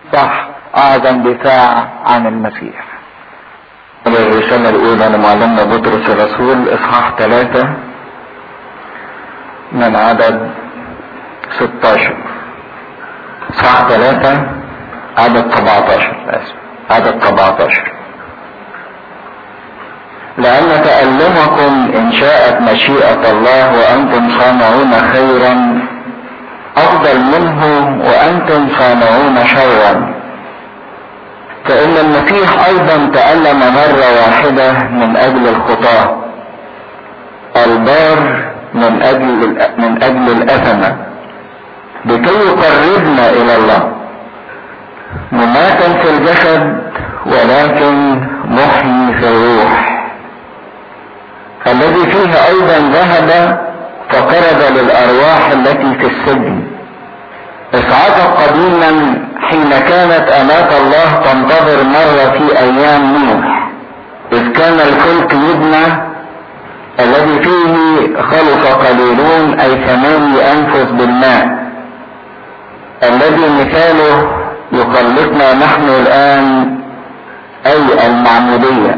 صح اعظم دفاع عن المسيح الرسالة الأولى لمعلمنا بطرس الرسول إصحاح ثلاثة من عدد 16 إصحاح ثلاثة عدد 17 آسف عدد 17 لأن تألمكم إن شاءت مشيئة الله وأنتم صانعون خيرا أفضل منه وأنتم صانعون شرا فإن المسيح أيضا تألم مرة واحدة من أجل الخطاة البار من أجل من أجل الأثمة لكي يقربنا إلى الله مماتا في الجسد ولكن محيي في الروح الذي فيه أيضا ذهب فقرب للأرواح التي في السجن إسعاف قديما حين كانت أمات الله تنتظر مرة في أيام نوح إذ كان الفلك يبنى الذي فيه خلق قليلون أي ثماني أنفس بالماء الذي مثاله يخلقنا نحن الآن أي المعمودية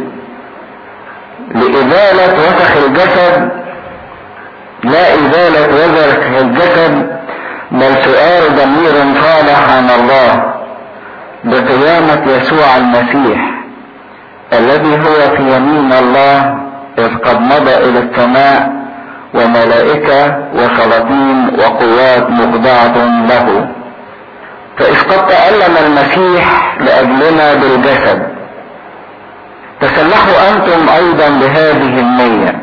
لإزالة وسخ الجسد لا إزالة وسخ الجسد بل سؤال ضمير صالح عن الله بقيامة يسوع المسيح الذي هو في يمين الله إذ قد مضى إلى السماء وملائكة وسلاطين وقوات مخضعة له فإذ قد تألم المسيح لأجلنا بالجسد تسلحوا أنتم أيضا بهذه النية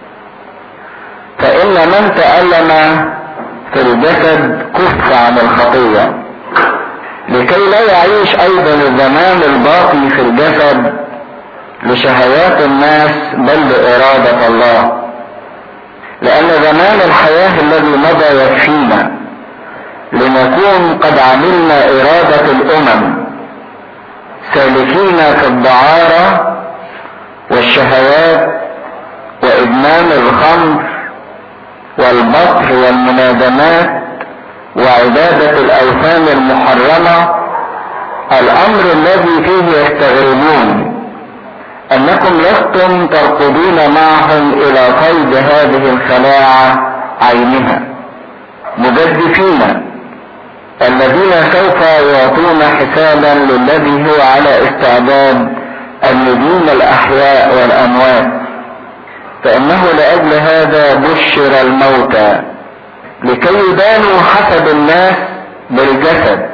فإن من تألم في الجسد كف عن الخطية لكي لا يعيش ايضا الزمان الباقي في الجسد لشهوات الناس بل بارادة الله لان زمان الحياة الذي مضى يكفينا لنكون قد عملنا ارادة الامم سالكين في الدعارة والشهوات وادمان الخمر والبطر والمنادمات وعبادة الأوثان المحرمة الأمر الذي فيه يستغربون أنكم لستم ترقدون معهم إلى قيد هذه الخلاعة عينها مجدفين الذين سوف يعطون حسابا للذي هو على استعداد أن يدين الأحياء والأموات فإنه لأجل هذا بشر الموتى لكي يبانوا حسب الناس بالجسد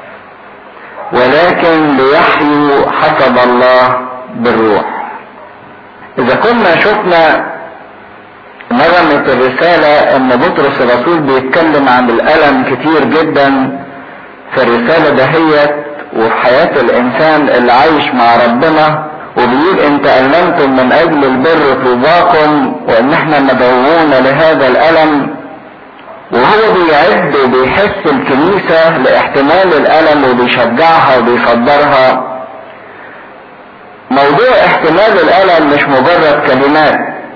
ولكن ليحيوا حسب الله بالروح إذا كنا شفنا نغمة الرسالة ان بطرس الرسول بيتكلم عن الألم كتير جدا في الرسالة دهيت وفي حياة الإنسان اللي عايش مع ربنا وبيقول ان تألمتم من اجل البر طوباكم وان احنا مدعوون لهذا الالم وهو بيعد وبيحس الكنيسة لاحتمال الالم وبيشجعها وبيصدرها موضوع احتمال الالم مش مجرد كلمات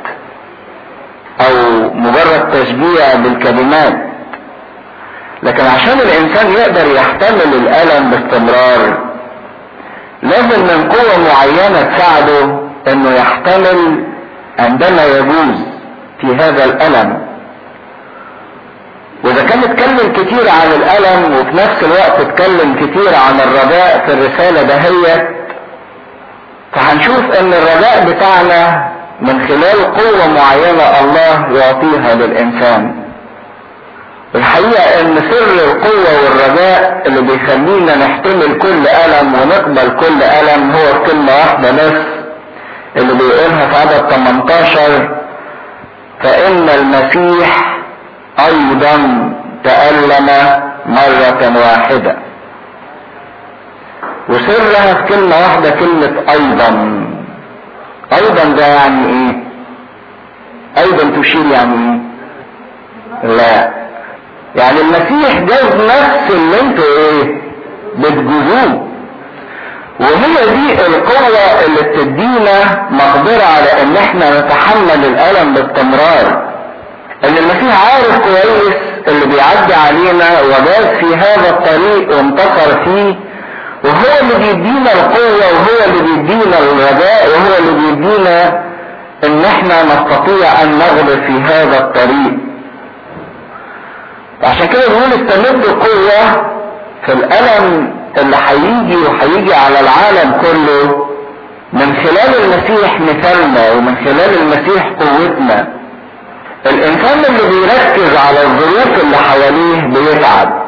او مجرد تشجيع بالكلمات لكن عشان الانسان يقدر يحتمل الالم باستمرار لازم من قوة معينة تساعده انه يحتمل عندما يجوز في هذا الالم واذا كان اتكلم كتير عن الالم وفي نفس الوقت اتكلم كتير عن الرجاء في الرسالة دهيت فهنشوف ان الرجاء بتاعنا من خلال قوة معينة الله يعطيها للانسان الحقيقة ان سر القوة والرجاء اللي بيخلينا نحتمل كل ألم ونقبل كل ألم هو كلمة واحدة بس اللي بيقولها في عدد 18 فإن المسيح أيضا تألم مرة واحدة وسرها في كلمة واحدة كلمة أيضا أيضا ده يعني إيه؟ أيضا تشير يعني إيه؟ لا يعني المسيح جاز نفس اللي انتوا ايه بتجوزوه وهي دي القوة اللي بتدينا مقدرة على ان احنا نتحمل الالم باستمرار ان المسيح عارف كويس اللي بيعدي علينا وجاز في هذا الطريق وانتصر فيه وهو اللي بيدينا القوة وهو اللي بيدينا الرجاء وهو اللي بيدينا ان احنا نستطيع ان نغلب في هذا الطريق عشان كده بنقول استمد قوة في الألم اللي هيجي وهيجي على العالم كله من خلال المسيح مثالنا ومن خلال المسيح قوتنا الإنسان اللي بيركز على الظروف اللي حواليه بيتعب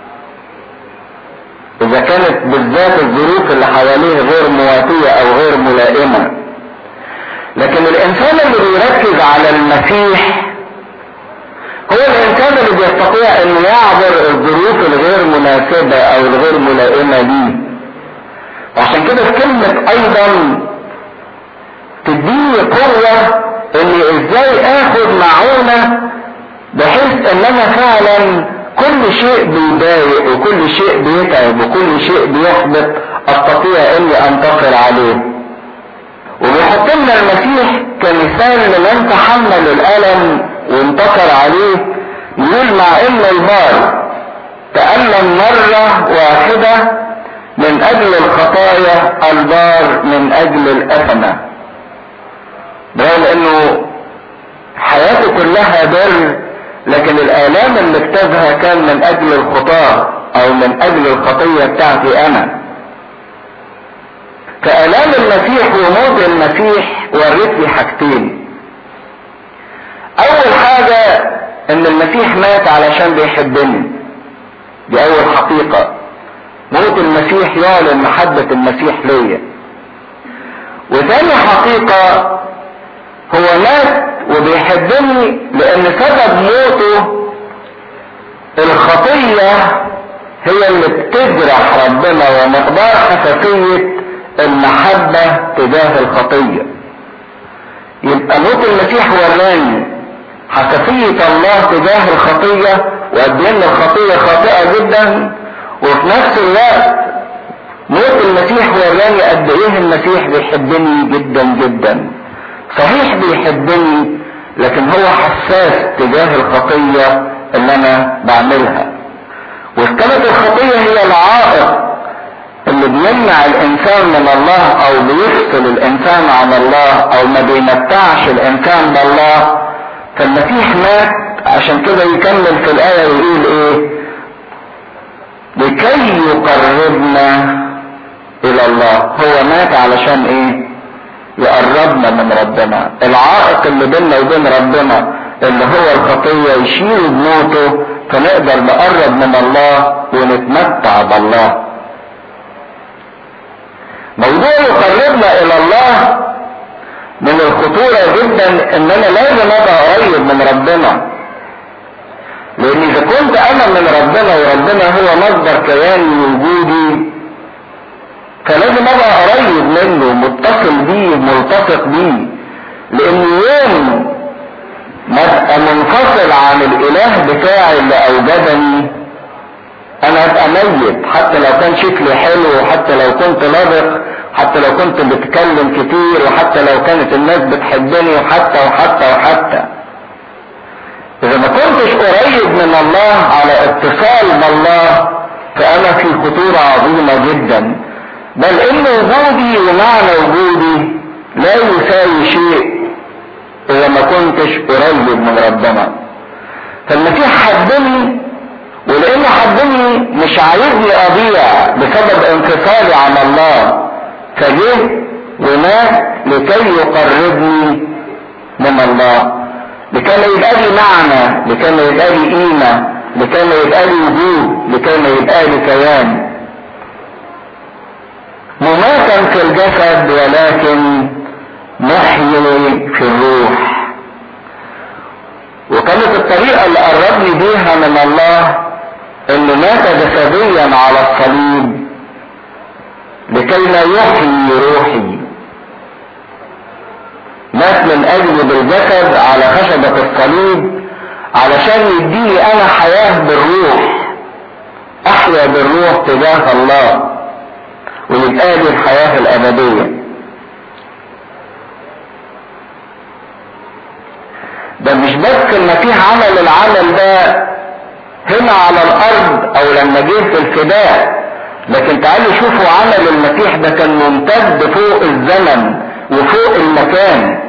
إذا كانت بالذات الظروف اللي حواليه غير مواتية أو غير ملائمة لكن الإنسان اللي بيركز على المسيح هو الانسان اللي بيستطيع ان يعبر الظروف الغير مناسبة او الغير ملائمة ليه وعشان كده في كلمة ايضا تديني قوة اني ازاي اخد معونة بحيث ان انا فعلا كل شيء بيضايق وكل شيء بيتعب وكل شيء بيحبط استطيع اني انتصر عليه وبيحط لنا المسيح كمثال لمن تحمل الالم وانتصر عليه يقول مع ان البار تألم مرة واحدة من اجل الخطايا البار من اجل الاثمة برغم انه حياته كلها بر لكن الالام اللي اكتبها كان من اجل الخطاة او من اجل الخطية بتاعتي انا فالام المسيح وموت المسيح ورثني حاجتين اول حاجة ان المسيح مات علشان بيحبني دي اول حقيقة موت المسيح يعلن محبة المسيح ليا وثاني حقيقة هو مات وبيحبني لان سبب موته الخطية هي اللي بتجرح ربنا ومقدار حساسية المحبة تجاه الخطية يبقى موت المسيح وراني حساسية الله تجاه الخطية وقد ان الخطية خاطئة جدا وفي نفس الوقت موت المسيح وراني قد ايه المسيح بيحبني جدا جدا صحيح بيحبني لكن هو حساس تجاه الخطية اللي انا بعملها وإذ كانت الخطية هي العائق اللي بيمنع الانسان من الله او بيفصل الانسان عن الله او ما بيمتعش الانسان بالله فالمسيح مات عشان كده يكمل في الآية ويقول ايه لكي يقربنا الى الله هو مات علشان ايه يقربنا من ربنا العائق اللي بيننا وبين ربنا اللي هو الخطية يشيل بموته فنقدر نقرب من الله ونتمتع بالله موضوع يقربنا الى الله من الخطورة جدا ان انا لازم ابقى قريب من ربنا لان اذا كنت انا من ربنا وربنا هو مصدر كياني وجودي فلازم ابقى قريب منه متصل بيه ملتصق بيه لان يوم ما ابقى منفصل عن الاله بتاعي اللي اوجدني انا ابقى ميت حتى لو كان شكلي حلو وحتى لو كنت لابق حتى لو كنت بتكلم كتير وحتى لو كانت الناس بتحبني وحتى وحتى وحتى اذا ما كنتش قريب من الله على اتصال بالله فانا في خطورة عظيمة جدا بل ان وجودي ومعنى وجودي لا يساوي شيء اذا ما كنتش قريب من ربنا فالمسيح حبني ولانه حبني مش عايزني اضيع بسبب انفصالي عن الله فجه ومات لكي يقربني من الله لكي ما يبقى لي معنى لكي ما يبقى لي قيمة لكي ما يبقى لي وجود لكي ما يبقى لي كيان مماتا في الجسد ولكن محيي في الروح وكانت الطريقة اللي قربني بيها من الله انه مات جسديا على الصليب لكي لا يحيي روحي مات من اجل بالجسد على خشبة الصليب علشان يديني انا حياة بالروح احيا بالروح تجاه الله ويبقى لي الحياة الابدية ده مش بس المسيح عمل العمل ده هنا على الارض او لما جه في الفداء لكن تعالوا شوفوا عمل المسيح ده كان ممتد فوق الزمن وفوق المكان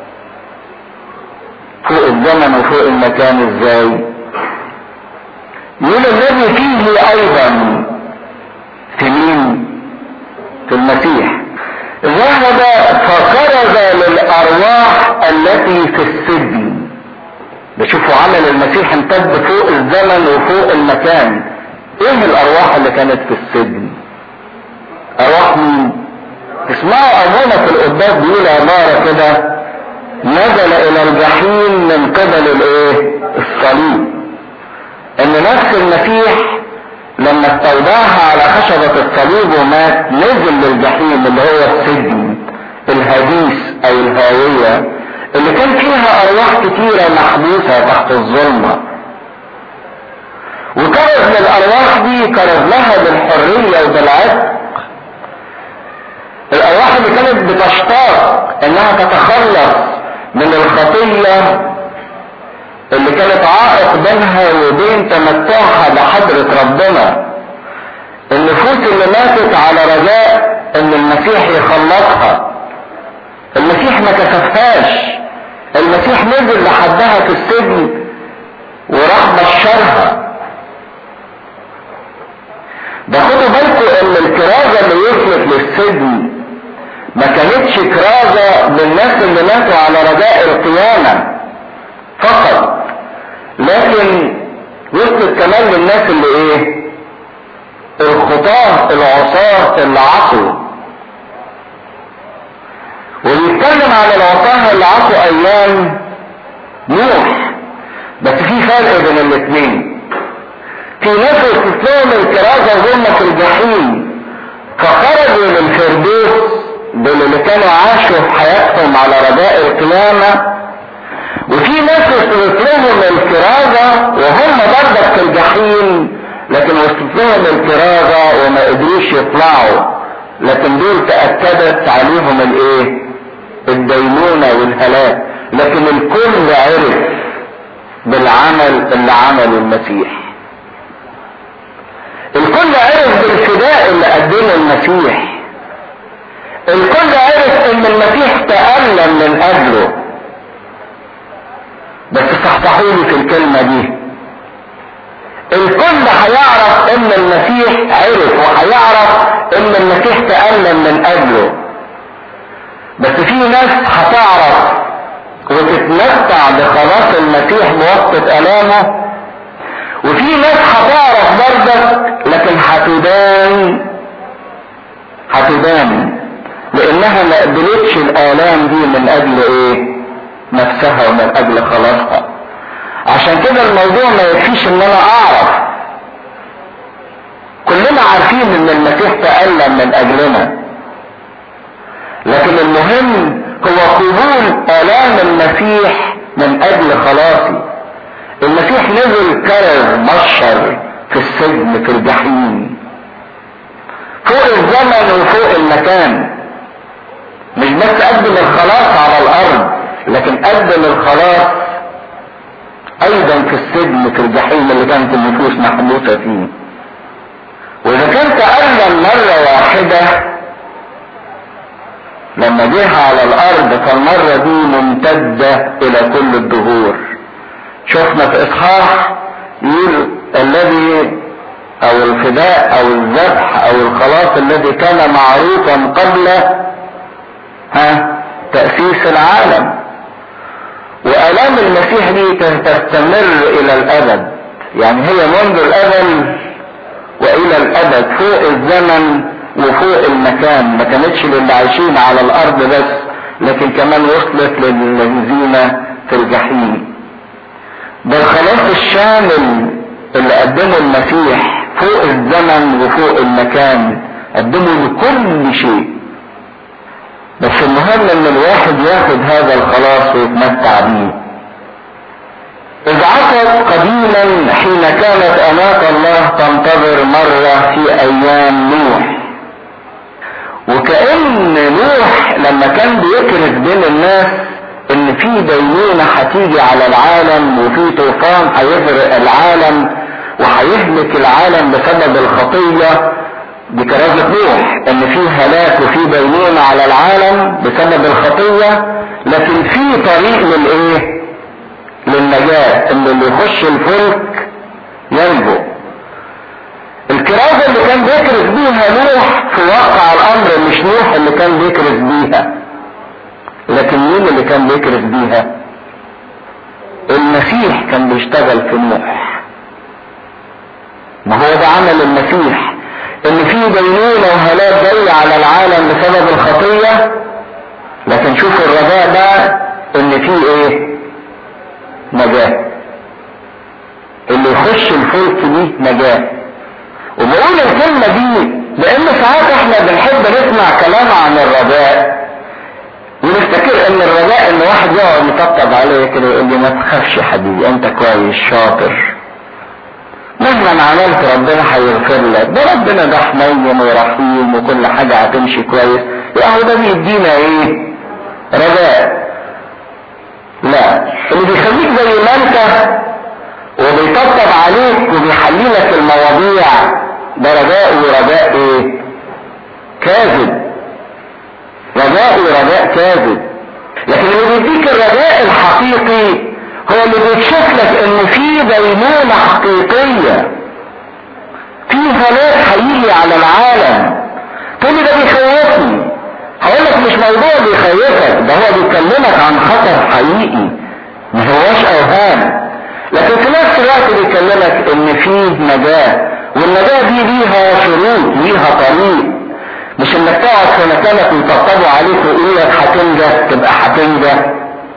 فوق الزمن وفوق المكان ازاي يقول الذي فيه ايضا في مين في المسيح ذهب فكرز للارواح التي في السجن بشوفوا عمل المسيح امتد فوق الزمن وفوق المكان ايه الارواح اللي كانت في السجن ارواح مين اسمعوا ابونا في القداس بيقول عبارة كده نزل الى الجحيم من قبل الايه الصليب ان نفس المسيح لما استودعها على خشبة الصليب ومات نزل للجحيم اللي هو السجن الهديس او الهاوية اللي كان فيها ارواح كتيرة محبوسة تحت الظلمة وكرز للارواح دي كرز لها بالحرية وبالعتق الارواح اللي كانت بتشتاق انها تتخلص من الخطية اللي كانت عائق بينها وبين تمتعها بحضرة ربنا النفوس اللي ماتت على رجاء ان المسيح يخلصها المسيح ما كسفهاش المسيح نزل لحدها في السجن وراح بشرها ده خدوا بالكم ان الكرازة اللي وصلت للسجن ما كانتش كرازة للناس اللي ماتوا على رجاء القيامة فقط لكن وصلت كمان للناس اللي ايه الخطاة العصاة اللي عصوا وبيتكلم عن العصاة اللي عصوا ايام نوح بس في فرق بين الاثنين في ناس وصلت لهم الكرازة وهم في الجحيم فخرجوا للفردوس دول اللي كانوا عاشوا في حياتهم على رجاء القيامة وفي ناس وصلت لهم الكرازة وهم برضك في الجحيم لكن وصلت لهم الكرازة وما قدروش يطلعوا لكن دول تأكدت عليهم الايه الدينونة والهلاك لكن الكل عرف بالعمل اللي عمله المسيح الكل عرف بالفداء اللي قدمه المسيح الكل عرف ان المسيح تألم من اجله بس صحصحوا لي في الكلمة دي الكل هيعرف ان المسيح عرف وهيعرف ان المسيح تألم من اجله بس في ناس هتعرف وتتمتع بخلاص المسيح بواسطة الامه وفي ناس هتعرف برضك لكن هتبان هتبان لانها ما قبلتش الالام دي من اجل ايه نفسها ومن اجل خلاصها عشان كده الموضوع ما يكفيش ان انا اعرف كلنا عارفين ان المسيح تألم من اجلنا لكن المهم هو قبول الام المسيح من اجل خلاصي المسيح نزل كرز بشر في السجن في الجحيم فوق الزمن وفوق المكان مش بس قدم الخلاص على الارض لكن قدم الخلاص ايضا في السجن في الجحيم اللي كانت النفوس محبوسه فيه واذا كان تألم مرة واحدة لما جه على الارض فالمرة دي ممتدة الى كل الدهور شفنا في اصحاح يقول الذي او الفداء او الذبح او الخلاص الذي كان معروفا قبل ها تأسيس العالم وآلام المسيح دي تستمر إلى الأبد يعني هي منذ الأزل وإلى الأبد فوق الزمن وفوق المكان ما كانتش للي عايشين على الأرض بس لكن كمان وصلت للذين في الجحيم ده الخلاص الشامل اللي قدمه المسيح فوق الزمن وفوق المكان قدمه لكل شيء بس المهم ان الواحد ياخد هذا الخلاص ويتمتع بيه اذ عصت قديما حين كانت امات الله تنتظر مرة في ايام نوح وكأن نوح لما كان بيكرز بين الناس ان في دينونة هتيجي على العالم وفي طوفان هيغرق العالم وهيهلك العالم بسبب الخطية دي كرازة نوح ان في هلاك وفي بينونة على العالم بسبب الخطية لكن في طريق للايه للنجاة ان اللي يخش الفلك ينجو الكرازة اللي كان بيكرز بيها نوح في واقع الامر مش نوح اللي كان بيكرز بيها لكن مين اللي كان بيكرز بيها المسيح كان بيشتغل في نوح ما هو ده عمل المسيح ان في بينونة وهلاك جاي على العالم بسبب الخطية لكن شوف الرجاء ده ان في ايه نجاة اللي يخش الفلك دي نجاة وبقول الكلمة دي لان ساعات احنا بنحب نسمع كلام عن الرجاء ونفتكر ان الرجاء ان واحد يقعد يطبطب عليه كده ويقول لي ما تخافش يا حبيبي انت كويس شاطر مهما عملت ربنا هيغفر لك ده ربنا ده حنين ورحيم وكل حاجة هتمشي كويس يا هو ده بيدينا ايه رجاء لا اللي بيخليك زي ما انت وبيطبطب عليك وبيحلي لك المواضيع ده رجاء ورجاء ايه كاذب رجاء ورجاء كاذب لكن اللي بيديك الرجاء الحقيقي هو اللي بيكشف لك ان في دينونة حقيقية في هلاك حقيقي على العالم تقول ده بيخوفني هقول لك مش موضوع بيخوفك ده هو بيكلمك عن خطر حقيقي ما هواش اوهام لكن في نفس الوقت بيكلمك ان في نجاة والنجاة دي ليها شروط ليها طريق مش انك تقعد في مكانك ويطبطبوا عليك ويقول لك هتنجح تبقى هتنجح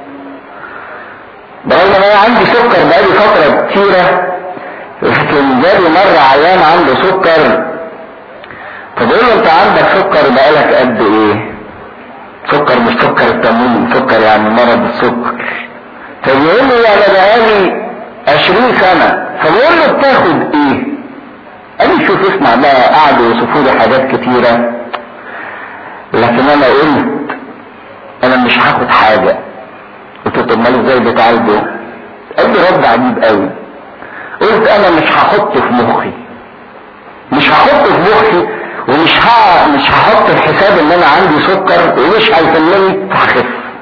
برغم ان انا عندي سكر بقالي فترة كتيرة لكن جالي مرة عيان عنده سكر فبقول له انت عندك سكر بقالك قد ايه سكر مش سكر التموين سكر يعني مرض السكر فبيقول لي انا بقالي عشرين سنة فبقول له بتاخد ايه قال لي شوف اسمع بقى قعدوا يوصفوا لي حاجات كتيرة لكن انا قلت انا مش هاخد حاجة قلت له طب امال ازاي بتعالجه قال لي رد عجيب قوي قلت انا مش هحطه في مخي مش هحطه في مخي ومش ها مش هحط في حساب ان انا عندي سكر ومش هيكملني فهخف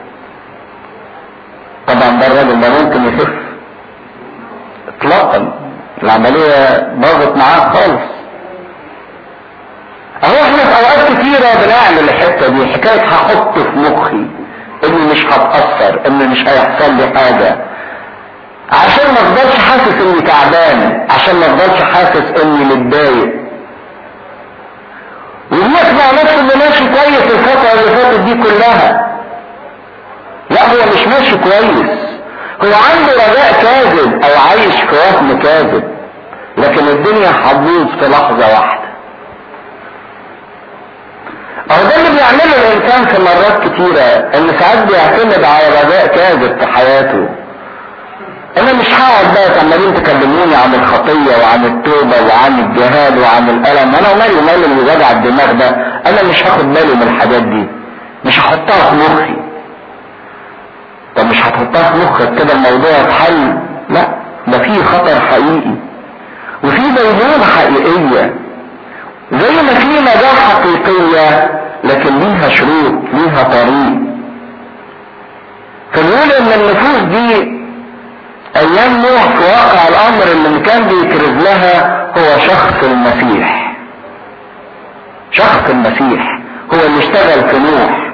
طبعا ده الراجل ده ممكن يخف اطلاقا العملية باظت معاه خالص اهو احنا في اوقات كتيرة بنعمل الحتة دي حكاية هحط في مخي اني مش هتأثر اني مش هيحصل لي حاجة عشان ما افضلش حاسس اني تعبان عشان ما افضلش حاسس اني متضايق ويسمع نفسه انه ماشي كويس الفترة اللي فاتت دي كلها لا هو مش ماشي كويس هو عنده رجاء كاذب او عايش في وهم كاذب لكن الدنيا هتبوظ في لحظة واحدة اهو ده اللي بيعمله الانسان في مرات كتيرة ان ساعات بيعتمد على رجاء كاذب في حياته انا مش هقعد بقى عمالين تكلموني عن الخطية وعن التوبة وعن الجهاد وعن الالم انا ومالي ومالي اللي وجع الدماغ ده انا مش هاخد بالي من الحاجات دي مش هحطها في مخي طب مش هتحطها في مخك كده الموضوع اتحل لا ده في خطر حقيقي وفي دينونة حقيقية زي ما في نجاة حقيقية لكن ليها شروط ليها طريق فنقول ان النفوس دي ايام نوح في واقع الامر اللي كان بيكرز لها هو شخص المسيح شخص المسيح هو اللي اشتغل في نوح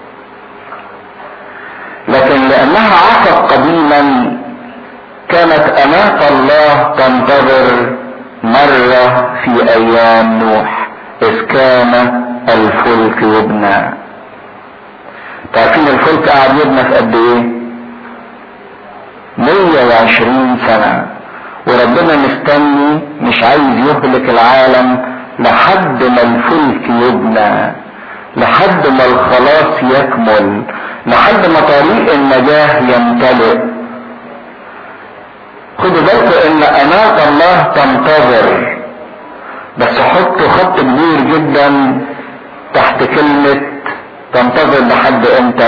لكن لانها عصت قديما كانت امات الله تنتظر مرة في ايام نوح اذ كان الفلك يبنى تعرفين الفلك قاعد يبنى في قد ايه 120 سنة وربنا مستني مش عايز يهلك العالم لحد ما الفلك يبنى لحد ما الخلاص يكمل لحد ما طريق النجاة يمتلئ خدوا بالكم ان اناة الله تنتظر بس حطوا خط كبير جدا تحت كلمة تنتظر لحد امتى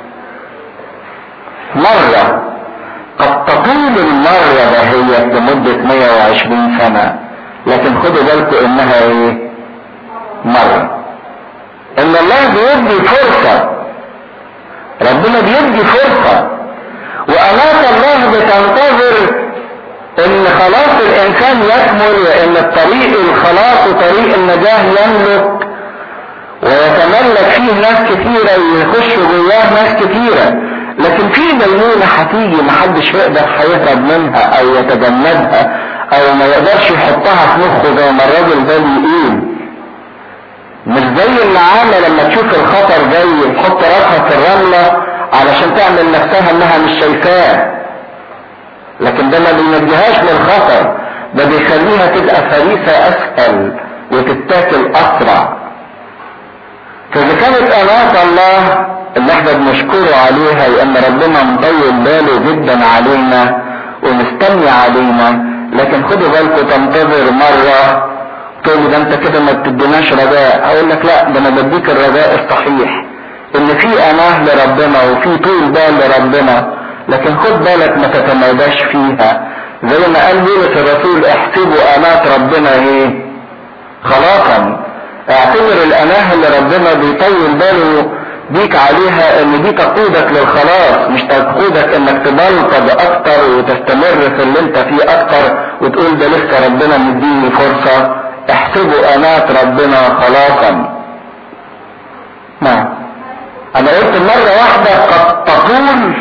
مرة قد تطول المرة دهيت لمدة 120 سنة لكن خدوا بالكم انها ايه مرة ان الله بيدي فرصة ربنا بيدي فرصة وأناة الله بتنتظر ان خلاص الانسان يكمل وان الطريق الخلاص وطريق النجاة يملك ويتملك فيه ناس كثيرة ويخش جواه ناس كثيرة لكن في دينونة هتيجي محدش يقدر هيهرب منها او يتجنبها او ما يقدرش يحطها في مخه زي ما الراجل ده بيقول مش زي النعامة لما تشوف الخطر جاي تحط راسها في الرملة علشان تعمل نفسها انها مش شايفاه لكن ده ما بينجيهاش من الخطر ده بيخليها تبقى فريسة اسهل وتتاكل اسرع فاذا كانت اناة الله اللي احنا بنشكره عليها لان ربنا مطول باله جدا علينا ومستني علينا لكن خدوا بالكم تنتظر مرة تقول ده انت كده ما بتديناش رجاء اقول لك لا ده انا بديك الرجاء الصحيح ان في اناه لربنا وفي طول بال لربنا لكن خد بالك ما تتماداش فيها زي ما قال بولس الرسول احسبوا انات ربنا ايه خلاصا اعتبر الاناه اللي ربنا بيطول باله بيك عليها ان دي تقودك للخلاص مش تقودك انك تبلطج اكتر وتستمر في اللي انت فيه اكتر وتقول ده لسه ربنا مديني فرصة احسبوا انات ربنا خلاصا نعم انا قلت مرة واحدة قد تطول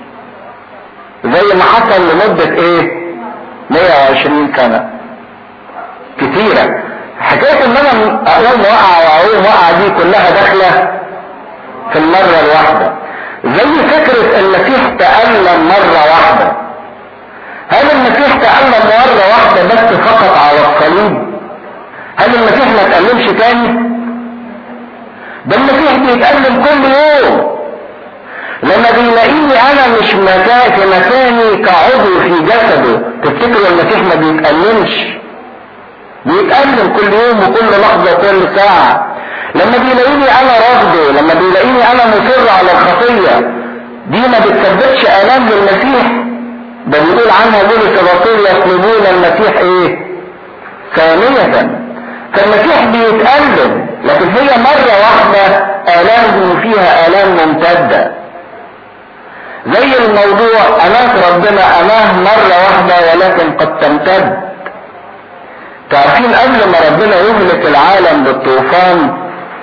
زي ما حصل لمدة ايه 120 سنة كتيرة حكاية ان انا اقوم وقع واقوم وقع دي كلها داخلة في المرة الواحدة زي فكرة المسيح تألم مرة واحدة هل المسيح تألم مرة واحدة بس فقط على الصليب هل المسيح ما تألمش تاني ده المسيح بيتألم كل يوم لما بيلاقيني انا مش مكان في مكاني كعضو في جسده تفتكروا المسيح ما بيتألمش بيتألم كل يوم وكل لحظة وكل ساعة لما بيلاقيني انا رافضه لما بيلاقيني انا مصر على الخطية دي ما بتسببش الام للمسيح ده بيقول عنها بولس الرسول يطلبون المسيح ايه ثانية فالمسيح بيتألم لكن هي مرة واحدة آلام فيها آلام ممتدة زي الموضوع أمات ربنا أماه مرة واحدة ولكن قد تمتد تعرفين قبل ما ربنا يهلك العالم بالطوفان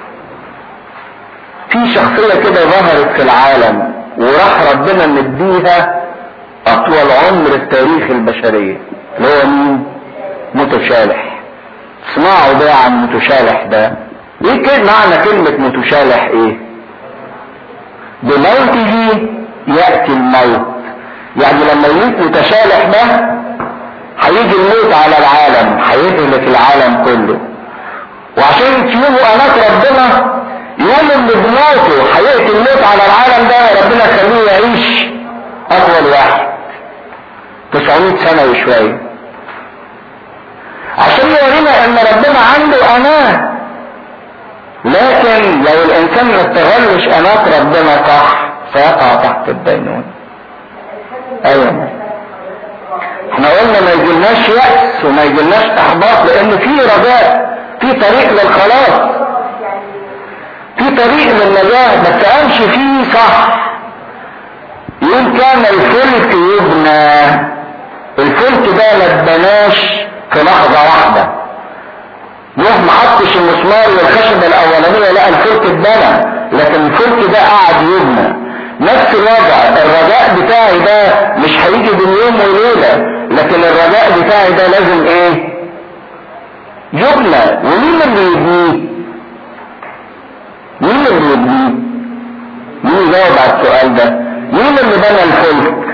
في شخصية كده ظهرت في العالم وراح ربنا مديها أطول عمر في تاريخ البشرية اللي هو مين؟ متشالح اسمعوا ده عن متشالح ده ايه كده معنى كلمة متشالح ايه؟ بموته يأتي الموت يعني لما يموت متشالح ده هيجي الموت على العالم هيهلك العالم كله وعشان تشوفوا انات ربنا يوم اللي بموته هيأتي الموت على العالم ده ربنا يخليه يعيش اطول واحد 900 سنة وشوية عشان يورينا ان ربنا عنده امان لكن لو الانسان ما استغلش انات ربنا صح سيقع تحت الدينون ايوه احنا قلنا ما يجيلناش يأس وما يجيلناش احباط لان في رجاء في طريق للخلاص في طريق للنجاة بس امشي فيه صح يقول كان الفلك يبنى الفلك ده ما اتبناش في لحظة واحدة نوح ما حطش المسمار والخشبة الأولانية لا الفلك اتبنى لكن الفلك ده قعد يبنى نفس الوضع الرجاء بتاعي ده مش هيجي بين يوم وليلة لكن الرجاء بتاعي ده لازم ايه يبنى ومين اللي يبنيه مين اللي يبنيه مين يجاوب على السؤال ده مين اللي بنى الفلك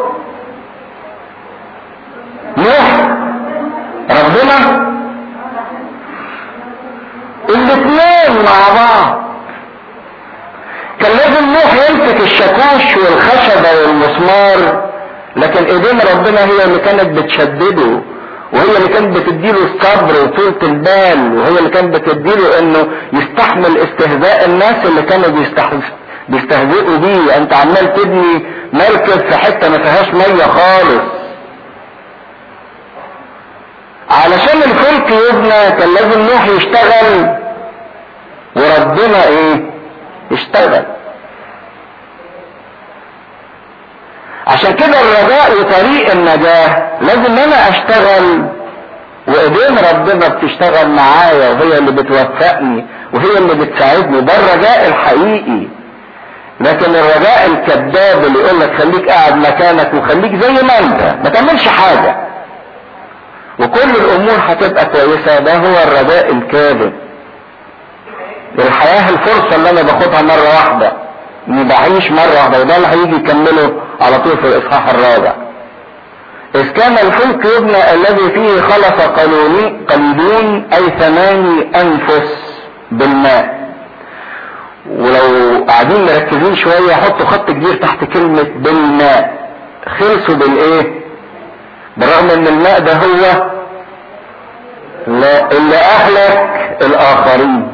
نوح ربنا الاثنين مع بعض كان لازم نوح يمسك الشاكوش والخشبة والمسمار لكن ايدين ربنا هي اللي كانت بتشدده وهي اللي كانت بتديله الصبر وطولة البال وهي اللي كانت بتديله انه يستحمل استهزاء الناس اللي كانوا بيستهزئوا بيه انت عمال تبني مركز في حتة ما فيهاش مية خالص علشان الفلك يبنى كان لازم نوح يشتغل ربنا ايه اشتغل عشان كده الرجاء وطريق النجاة لازم انا اشتغل وايدين ربنا بتشتغل معايا وهي اللي بتوفقني وهي اللي بتساعدني ده الرجاء الحقيقي لكن الرجاء الكذاب اللي يقول لك خليك قاعد مكانك وخليك زي ما انت ما تعملش حاجة وكل الامور هتبقى كويسة ده هو الرجاء الكاذب الحياة الفرصة اللي انا باخدها مرة واحدة اني بعيش مرة واحدة وده اللي هيجي يكمله على طول في الاصحاح الرابع إذ كان الفلك يبنى الذي فيه خلص قليلون أي ثماني أنفس بالماء ولو قاعدين مركزين شوية حطوا خط كبير تحت كلمة بالماء خلصوا بالايه بالرغم ان الماء ده هو لا اللي اهلك الاخرين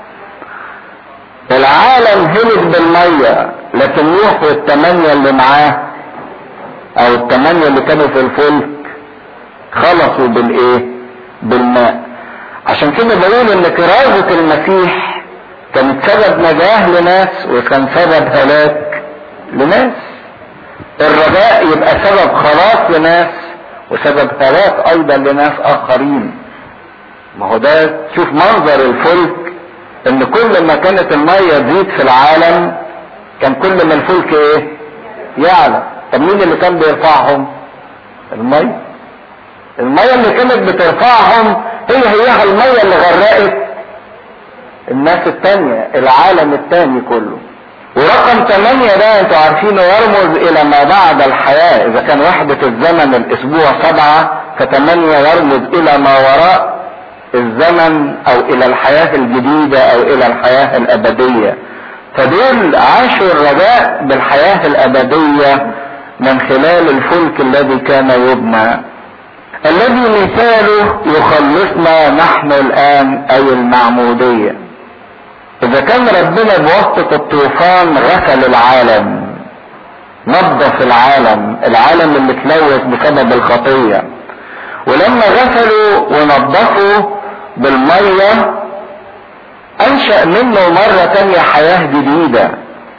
العالم هلك بالمية لكن نوح والثمانية اللي معاه او الثمانية اللي كانوا في الفلك خلصوا بالايه بالماء عشان كده بقول ان كرازة المسيح كانت سبب نجاة لناس وكان سبب هلاك لناس الرجاء يبقى سبب خلاص لناس وسبب هلاك ايضا لناس اخرين ما هو ده شوف منظر الفلك ان كل ما كانت المية تزيد في العالم كان كل ما الفلك ايه يعلى طب مين اللي كان بيرفعهم المية المية اللي كانت بترفعهم هي هيها المية اللي غرقت الناس التانية العالم التاني كله ورقم ثمانية ده انتوا عارفينه يرمز الى ما بعد الحياة اذا كان وحدة الزمن الاسبوع سبعة فثمانية يرمز الى ما وراء الزمن او الى الحياة الجديدة او الى الحياة الابدية فدول عاشوا الرجاء بالحياة الابدية من خلال الفلك الذي كان يبنى الذي مثاله يخلصنا نحن الان اي المعمودية اذا كان ربنا بواسطة الطوفان غسل العالم نظف العالم العالم اللي اتلوث بسبب الخطية ولما غسلوا ونظفوا بالمية انشأ منه مرة تانية حياة جديدة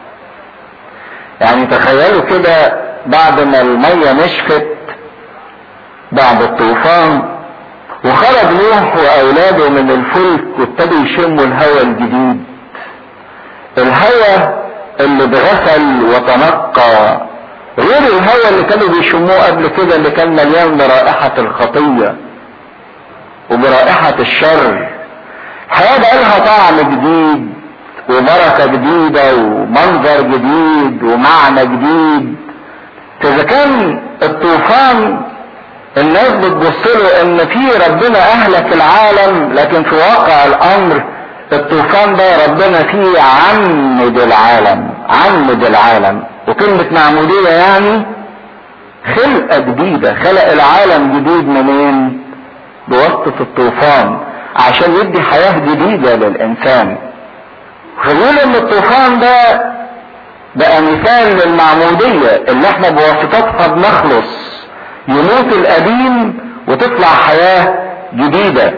يعني تخيلوا كده بعد ما المية نشفت بعد الطوفان وخرج نوح واولاده من الفلك وابتدوا يشموا الهواء الجديد الهواء اللي اتغسل وتنقى غير الهواء اللي كانوا بيشموه قبل كده اللي كان مليان برائحة الخطية وبرائحة الشر الحياة بقى لها طعم جديد وبركة جديدة ومنظر جديد ومعنى جديد إذا كان الطوفان الناس بتبص له ان في ربنا اهلك العالم لكن في واقع الامر الطوفان ده ربنا فيه عمد العالم عمد العالم وكلمة معمودية يعني خلقة جديدة خلق العالم جديد منين بواسطة الطوفان عشان يدي حياة جديدة للإنسان فبيقول إن الطوفان ده بقى مثال للمعمودية اللي احنا بواسطتها بنخلص يموت القديم وتطلع حياة جديدة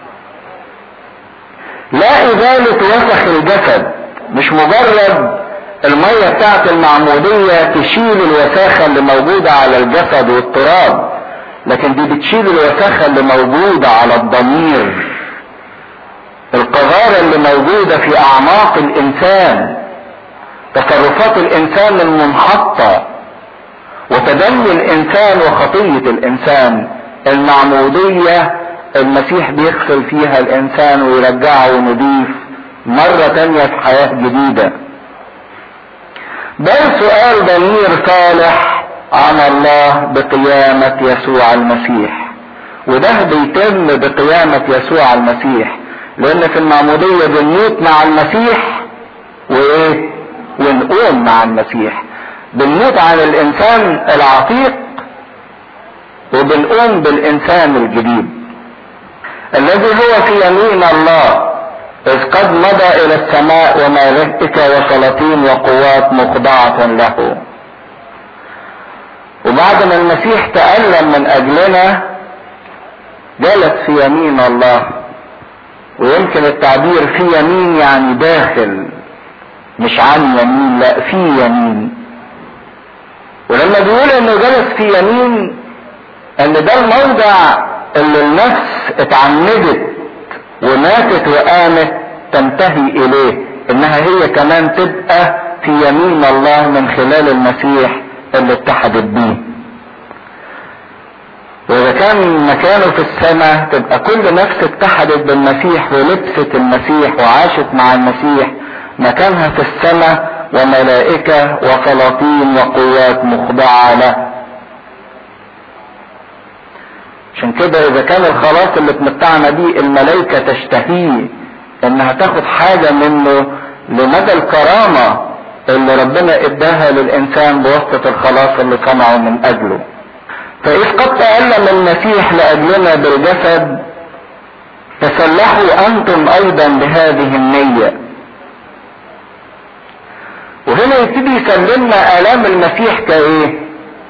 لا إزالة وسخ الجسد مش مجرد المية بتاعت المعمودية تشيل الوساخة اللي موجودة على الجسد والتراب لكن دي بتشيل الوساخة اللي موجودة على الضمير القذارة اللي موجودة في أعماق الإنسان تصرفات الإنسان المنحطة وتدني الإنسان وخطية الإنسان المعمودية المسيح بيغسل فيها الإنسان ويرجعه نضيف مرة تانية في حياة جديدة ده سؤال ضمير صالح عن الله بقيامة يسوع المسيح وده بيتم بقيامة يسوع المسيح لأن في المعمودية بنموت مع المسيح وإيه؟ ونقوم مع المسيح بنموت عن الإنسان العتيق وبنقوم بالإنسان الجديد الذي هو في يمين الله إذ قد مضى إلى السماء وملائكة وسلاطين وقوات مخضعة له وبعد ما المسيح تألم من أجلنا جلس في يمين الله ويمكن التعبير في يمين يعني داخل مش عن يمين لا في يمين ولما بيقول انه جلس في يمين ان ده الموضع اللي النفس اتعمدت وماتت وقامت تنتهي اليه انها هي كمان تبقى في يمين الله من خلال المسيح اللي اتحدت بيه واذا كان مكانه في السماء تبقى كل نفس اتحدت بالمسيح ولبست المسيح وعاشت مع المسيح مكانها في السماء وملائكة وسلاطين وقوات مخضعة له عشان كده اذا كان الخلاص اللي اتمتعنا بيه الملائكة تشتهيه انها تاخد حاجة منه لمدى الكرامة اللي ربنا اداها للانسان بواسطة الخلاص اللي صنعه من اجله فاذ قد تألم المسيح لاجلنا بالجسد تسلحوا انتم ايضا بهذه النية وهنا يبتدي يسلمنا الام المسيح كايه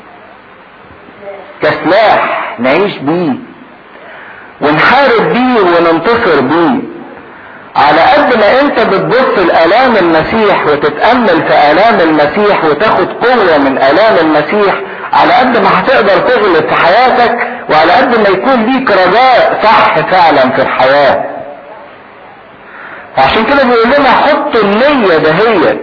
كسلاح نعيش بيه ونحارب بيه وننتصر بيه على قد ما انت بتبص الالام المسيح وتتامل في الام المسيح وتاخد قوه من الام المسيح على قد ما هتقدر تغلب في حياتك وعلى قد ما يكون ليك رجاء صح فعلا في الحياه عشان كده بيقول لنا حطوا النيه دهيت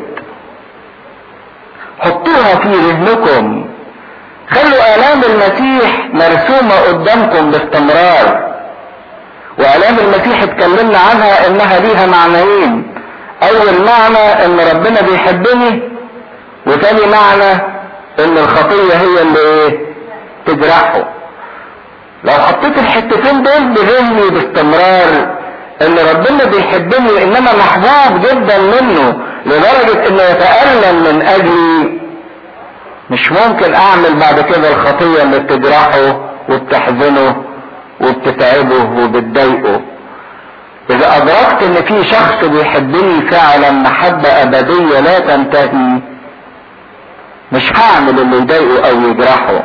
حطوها في ذهنكم خلوا الام المسيح مرسومه قدامكم باستمرار والام المسيح اتكلمنا عنها انها ليها معنيين اول معنى ان ربنا بيحبني وتاني معنى ان الخطيه هي اللي ايه تجرحه لو حطيت الحتتين دول بذهني باستمرار ان ربنا بيحبني وانما محبوب جدا منه لدرجة انه يتألم من اجلي مش ممكن اعمل بعد كده الخطية اللي بتجرحه وبتحزنه وبتتعبه وبتضايقه اذا ادركت ان في شخص بيحبني فعلا محبة ابدية لا تنتهي مش هعمل اللي يضايقه او يجرحه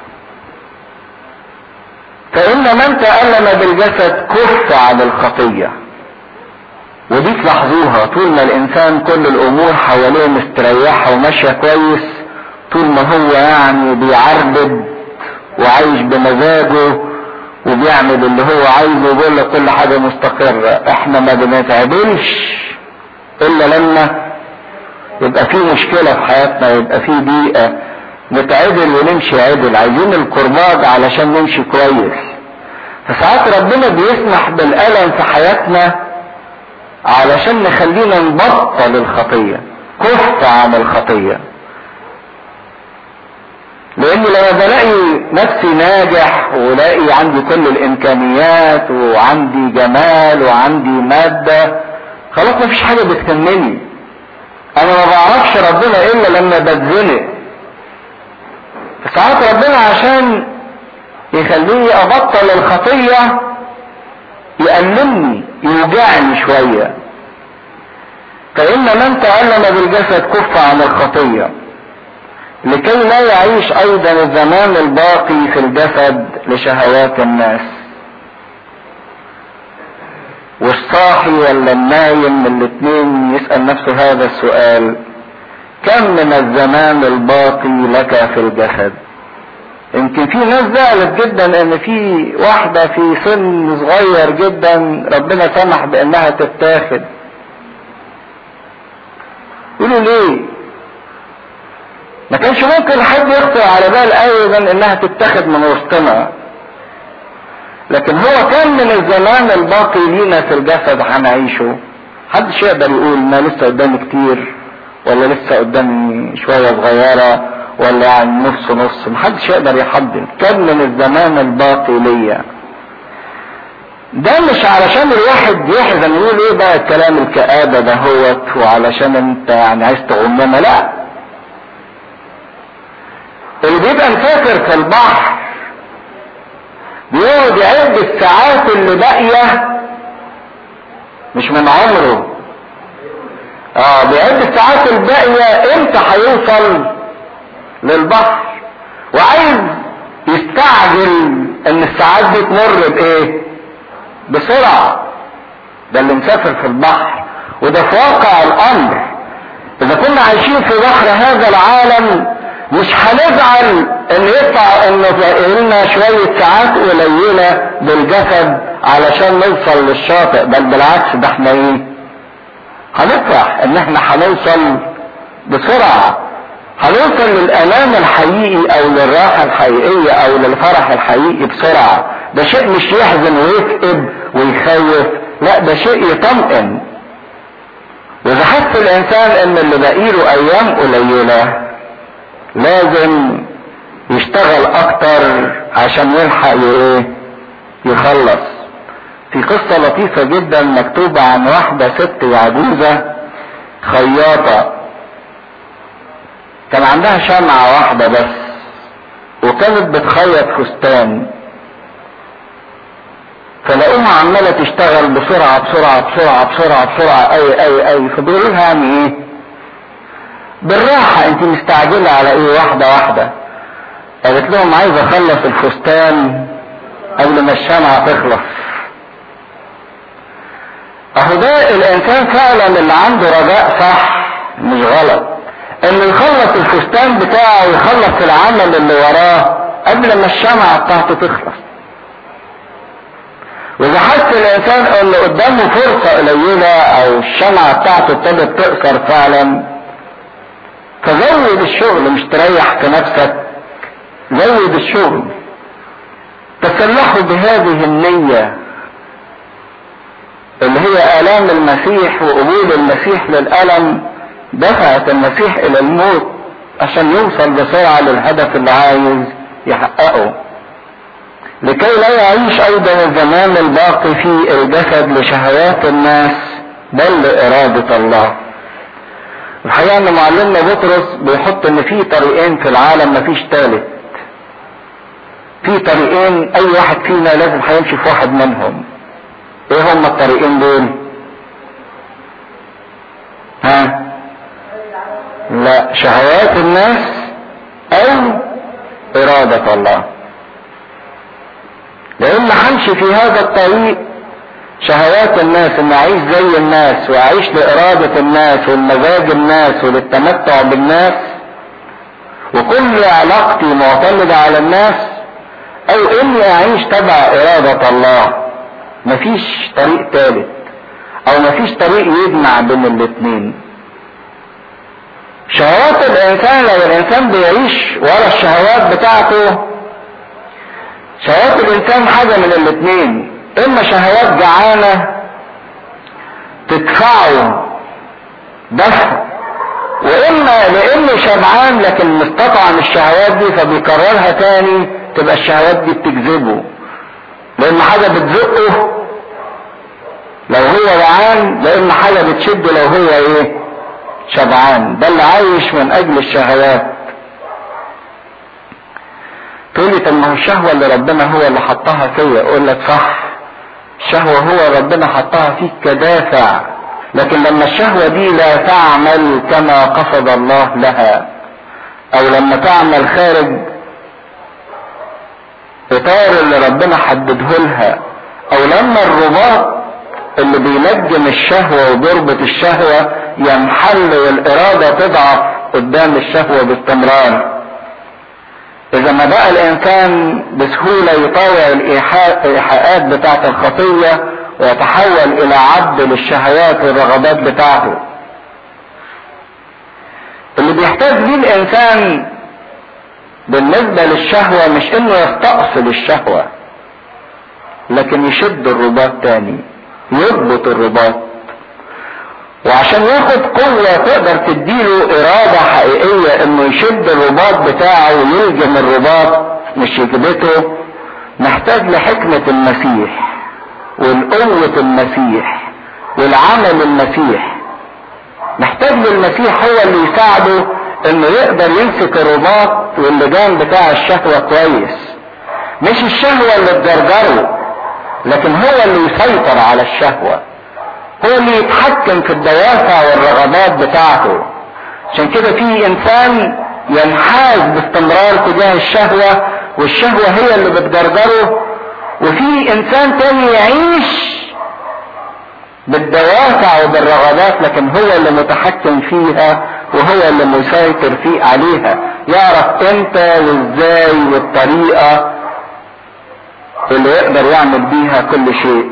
فان من تألم بالجسد كف عن الخطية ودي تلاحظوها طول ما الانسان كل الامور حواليه مستريحة وماشية كويس طول ما هو يعني بيعربد وعايش بمزاجه وبيعمل اللي هو عايزه وبيقول لك كل حاجة مستقرة احنا ما بنتعدلش الا لما يبقى في مشكلة في حياتنا يبقى في ضيقة نتعدل ونمشي عدل عايزين الكرباج علشان نمشي كويس فساعات ربنا بيسمح بالألم في حياتنا علشان نخلينا نبطل الخطية كف عن الخطية لاني لما بلاقي نفسي ناجح ولاقي عندي كل الامكانيات وعندي جمال وعندي مادة خلاص مفيش حاجة بتكملني انا ما بعرفش ربنا الا لما بتزنق ساعات ربنا عشان يخليني ابطل الخطية يألمني يوجعني شوية فإن من تألم بالجسد كف عن الخطية لكي لا يعيش أيضا الزمان الباقي في الجسد لشهوات الناس والصاحي ولا النايم من الاثنين يسأل نفسه هذا السؤال كم من الزمان الباقي لك في الجسد يمكن في ناس زعلت جدا ان في واحدة في سن صغير جدا ربنا سمح بانها تتاخد يقولوا ليه ما كانش ممكن حد يخطر على بال ابدا انها تتاخد من وسطنا لكن هو كان من الزمان الباقي لينا في الجسد هنعيشه محدش يقدر يقول ما لسه قدامي كتير ولا لسه قدامي شويه صغيره ولا يعني نص نص محدش يقدر يحدد كم من الزمان الباقي ليا ده مش علشان الواحد يحزن يقول ايه بقى الكلام الكآبة ده هوت وعلشان انت يعني عايز تغمنا لا اللي بيبقى مسافر في البحر بيقعد يعد الساعات اللي باقية مش من عمره اه بيعد الساعات الباقية امتى هيوصل للبحر وعايز يستعجل ان الساعات دي تمر بايه بسرعة ده اللي مسافر في البحر وده في واقع الامر اذا كنا عايشين في بحر هذا العالم مش هنزعل ان يطلع انه لنا شوية ساعات قليلة بالجسد علشان نوصل للشاطئ بل بالعكس ده احنا ايه هنفرح ان احنا هنوصل بسرعة هنوصل للامان الحقيقي او للراحة الحقيقية او للفرح الحقيقي بسرعة ده شيء مش يحزن ويكئب ويخوف لا ده شيء يطمئن واذا حس الانسان ان اللي باقيله ايام قليلة لازم يشتغل اكتر عشان يلحق ايه يخلص في قصة لطيفة جدا مكتوبة عن واحدة ست عجوزة خياطة كان عندها شمعة واحدة بس وكانت بتخيط فستان فلقوها عمالة تشتغل بسرعة بسرعة بسرعة بسرعة بسرعة اي اي اي فبيقولوا لها يعني ايه بالراحة انت مستعجلة على ايه واحدة واحدة قالت لهم عايز اخلص الفستان قبل ما الشمعة تخلص اهو ده الانسان فعلا اللي عنده رجاء صح مش غلط انه يخلص الفستان بتاعه ويخلص العمل اللي وراه قبل ما الشمعة بتاعته تخلص واذا حس الانسان ان قدامه فرصة قليلة او الشمعة بتاعته ابتدت تقصر فعلا فزود الشغل مش تريح في نفسك زود الشغل تسلحوا بهذه النية اللي هي آلام المسيح وقبول المسيح للألم دفعت المسيح إلى الموت عشان يوصل بسرعة للهدف اللي عايز يحققه لكي لا يعيش أيضا الزمان الباقي في الجسد لشهوات الناس بل لإرادة الله الحقيقة ان معلمنا بطرس بيحط ان في طريقين في العالم مفيش تالت في طريقين اي واحد فينا لازم هيمشي في واحد منهم ايه هما الطريقين دول ها لا شهوات الناس او ارادة الله لان همشي في هذا الطريق شهوات الناس ان اعيش زي الناس واعيش لارادة الناس والمزاج الناس وللتمتع بالناس وكل علاقتي معتمدة على الناس او اني اعيش تبع ارادة الله مفيش طريق ثالث او مفيش طريق يجمع بين الاتنين شهوات الانسان لو الانسان بيعيش ورا الشهوات بتاعته شهوات الانسان حاجة من الاتنين اما شهوات جعانة تدفعه دفع واما لانه شبعان لكن مستطعم الشهوات دي فبيكررها تاني تبقى الشهوات دي بتجذبه لان حاجة بتزقه لو هو جعان لان حاجة بتشده لو هو ايه شبعان ده اللي عايش من اجل الشهوات تقول لي طب ما هو الشهوة اللي ربنا هو اللي حطها فيا اقول لك صح الشهوة هو ربنا حطها فيك كدافع لكن لما الشهوة دي لا تعمل كما قصد الله لها او لما تعمل خارج اطار اللي ربنا حدده لها او لما الرباط اللي بينجم الشهوة وبيربط الشهوة ينحل والارادة تضعف قدام الشهوة باستمرار اذا ما بقى الانسان بسهولة يطاوع الايحاءات بتاعت الخطية ويتحول الى عبد للشهوات والرغبات بتاعته اللي بيحتاج ليه الانسان بالنسبة للشهوة مش انه يستأصل الشهوة لكن يشد الرباط تاني يضبط الرباط وعشان ياخد قوة تقدر تديله ارادة حقيقية انه يشد الرباط بتاعه ويلجم الرباط مش يكبته محتاج لحكمة المسيح والقوة المسيح والعمل المسيح محتاج للمسيح هو اللي يساعده انه يقدر يمسك الرباط واللجام بتاع الشهوة كويس مش الشهوة اللي تجرجره لكن هو اللي يسيطر على الشهوة هو اللي يتحكم في الدوافع والرغبات بتاعته عشان كده في انسان ينحاز باستمرار تجاه الشهوة والشهوة هي اللي بتجرجره وفي انسان تاني يعيش بالدوافع وبالرغبات لكن هو اللي متحكم فيها وهو اللي مسيطر فيه عليها يعرف امتى وازاي والطريقة اللي يقدر يعمل بيها كل شيء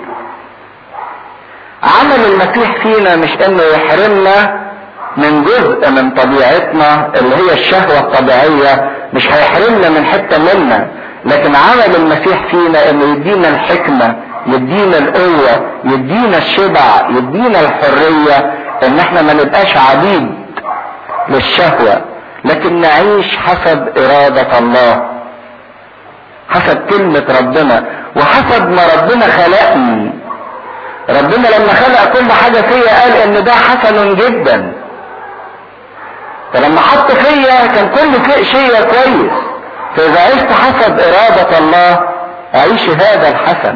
عمل المسيح فينا مش انه يحرمنا من جزء من طبيعتنا اللي هي الشهوة الطبيعية مش هيحرمنا من حتة منا لكن عمل المسيح فينا انه يدينا الحكمة يدينا القوة يدينا الشبع يدينا الحرية ان احنا ما نبقاش عبيد للشهوة لكن نعيش حسب ارادة الله حسب كلمة ربنا وحسب ما ربنا خلقني ربنا لما خلق كل حاجة فيا قال ان ده حسن جدا فلما حط فيا كان كل شيء كويس فاذا عشت حسب ارادة الله اعيش هذا الحسن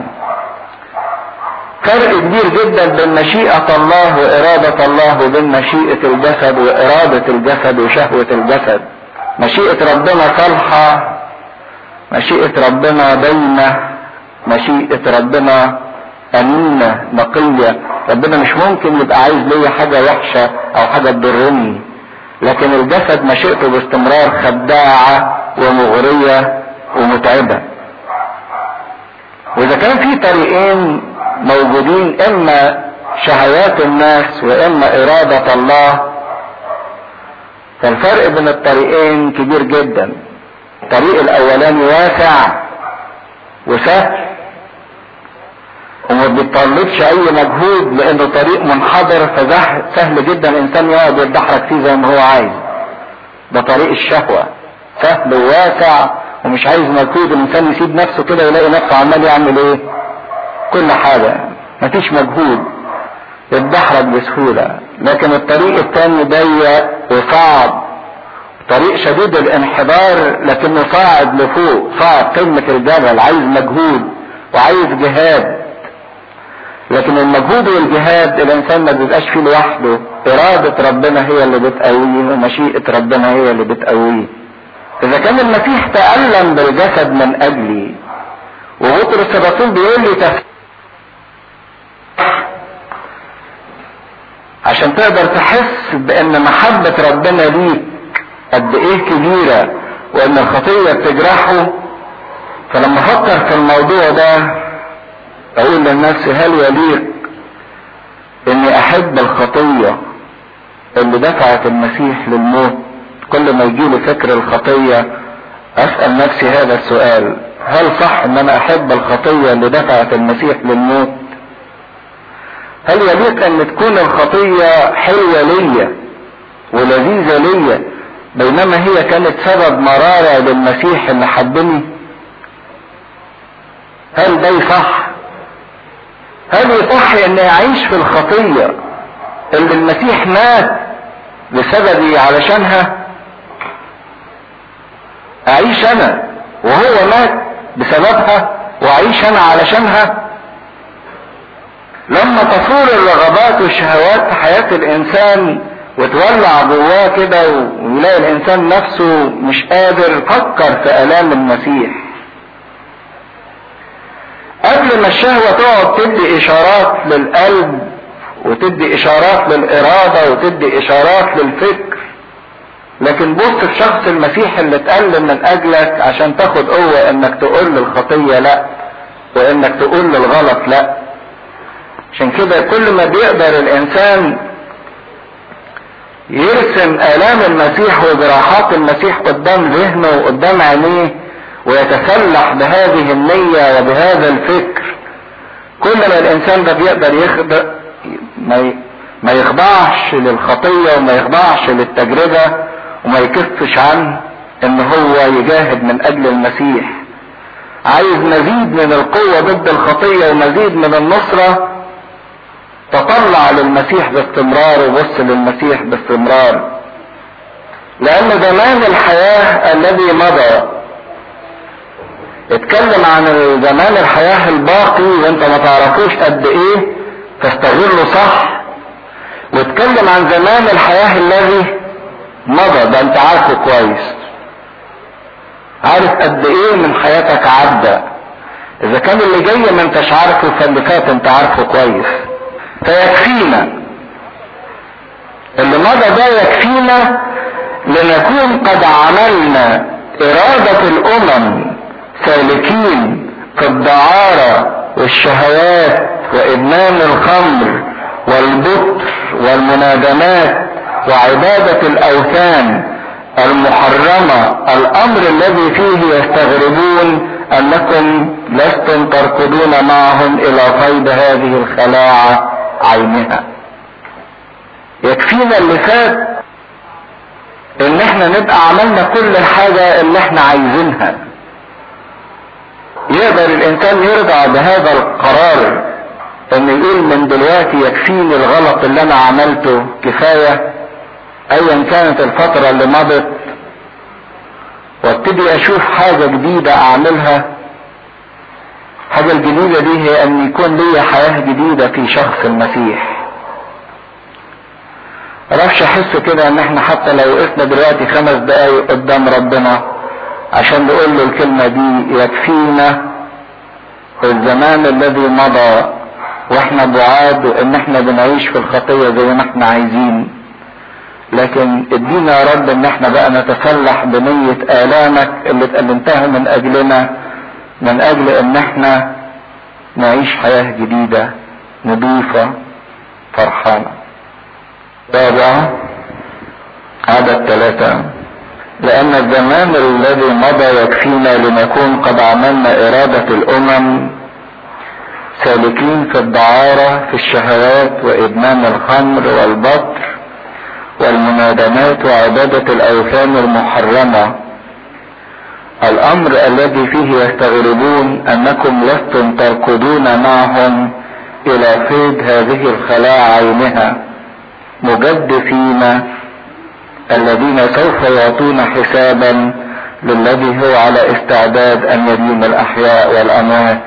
فرق كبير جدا بين مشيئة الله وإرادة الله وبين مشيئة الجسد وإرادة الجسد وشهوة الجسد مشيئة ربنا صالحة مشيئة ربنا دايمة مشيئة ربنا أمينة نقية ربنا مش ممكن يبقى عايز ليا حاجة وحشة أو حاجة تضرني لكن الجسد مشيئته باستمرار خداعة ومغرية ومتعبة وإذا كان في طريقين موجودين إما شهوات الناس وإما إرادة الله فالفرق بين الطريقين كبير جدا الطريق الأولاني واسع وسهل وما بيطلبش اي مجهود لانه طريق منحدر فسهل جدا الانسان يقعد يتدحرج فيه زي ما هو عايز ده طريق الشهوة سهل وواسع ومش عايز مجهود الانسان يسيب نفسه كده ويلاقي نفسه عمال يعمل ايه كل حاجة مفيش مجهود يتدحرج بسهولة لكن الطريق التاني ضيق وصعب طريق شديد الانحدار لكنه صاعد لفوق صاعد قمة الجبل عايز مجهود وعايز جهاد لكن المجهود والجهاد الانسان ما بيبقاش فيه لوحده ارادة ربنا هي اللي بتقويه ومشيئة ربنا هي اللي بتقويه اذا كان المسيح تألم بالجسد من اجلي وبطرس الرسول بيقول لي تف... عشان تقدر تحس بان محبة ربنا ليك قد ايه كبيرة وان الخطية بتجرحه فلما افكر في الموضوع ده اقول للنفس هل يليق اني احب الخطية اللي دفعت المسيح للموت كل ما يجيلي فكر الخطية اسأل نفسي هذا السؤال هل صح ان انا احب الخطية اللي دفعت المسيح للموت هل يليق ان تكون الخطية حلوة ليا ولذيذة ليا بينما هي كانت سبب مرارة للمسيح اللي حبني هل ده صح هل يصح اني اعيش في الخطية اللي المسيح مات بسببي علشانها اعيش انا وهو مات بسببها واعيش انا علشانها لما تصور الرغبات والشهوات في حياة الانسان وتولع جواه كده ويلاقي الانسان نفسه مش قادر فكر في الام المسيح قبل ما الشهوة تقعد تدي اشارات للقلب وتدي اشارات للارادة وتدي اشارات للفكر لكن بص في شخص المسيح اللي اتألم من اجلك عشان تاخد قوة انك تقول للخطية لا وانك تقول للغلط لا عشان كده كل ما بيقدر الانسان يرسم الام المسيح وجراحات المسيح قدام ذهنه وقدام عينيه ويتسلح بهذه النية وبهذا الفكر كل ما الانسان ده بيقدر يخضع ما ما يخضعش للخطية وما يخضعش للتجربة وما يكفش عنه ان هو يجاهد من اجل المسيح عايز مزيد من القوة ضد الخطية ومزيد من النصرة تطلع للمسيح باستمرار وبص للمسيح باستمرار لان زمان الحياة الذي مضى اتكلم عن زمان الحياة الباقي وانت ما تعرفوش قد ايه تستغله صح واتكلم عن زمان الحياة الذي مضى ده انت عارفه كويس عارف قد ايه من حياتك عدى اذا كان اللي جاي ما انتش عارفه فاللي فات انت عارفه كويس فيكفينا اللي مضى ده يكفينا لنكون قد عملنا إرادة الأمم سالكين في الدعارة والشهوات وإدمان الخمر والبطر والمنادمات وعبادة الأوثان المحرمة الأمر الذي فيه يستغربون أنكم لستم تركضون معهم إلى صيد هذه الخلاعة عينها يكفينا اللي فات ان احنا نبقى عملنا كل الحاجة اللي احنا عايزينها يقدر الانسان يرضى بهذا القرار ان يقول من دلوقتي يكفيني الغلط اللي انا عملته كفاية ايا كانت الفترة اللي مضت وابتدي اشوف حاجة جديدة اعملها الحاجة الجديدة دي هي ان يكون لي حياة جديدة في شخص المسيح معرفش احس كده ان احنا حتى لو وقفنا دلوقتي خمس دقايق قدام ربنا عشان نقول له الكلمة دي يكفينا في الزمان الذي مضى واحنا بعاد وان احنا بنعيش في الخطية زي ما احنا عايزين لكن ادينا يا رب ان احنا بقى نتسلح بنية الامك اللي اتألمتها من اجلنا من اجل ان احنا نعيش حياة جديدة نضيفة فرحانة رابعة عدد ثلاثة لأن الزمان الذي مضى يكفينا لنكون قد عملنا إرادة الأمم سالكين في الدعارة في الشهوات وإدمان الخمر والبطر والمنادمات وعبادة الأوثان المحرمة الأمر الذي فيه يستغربون أنكم لستم تركضون معهم إلى صيد هذه الخلاع عينها مجدفين الذين سوف يعطون حسابا للذي هو على استعداد ان يدين الاحياء والاموات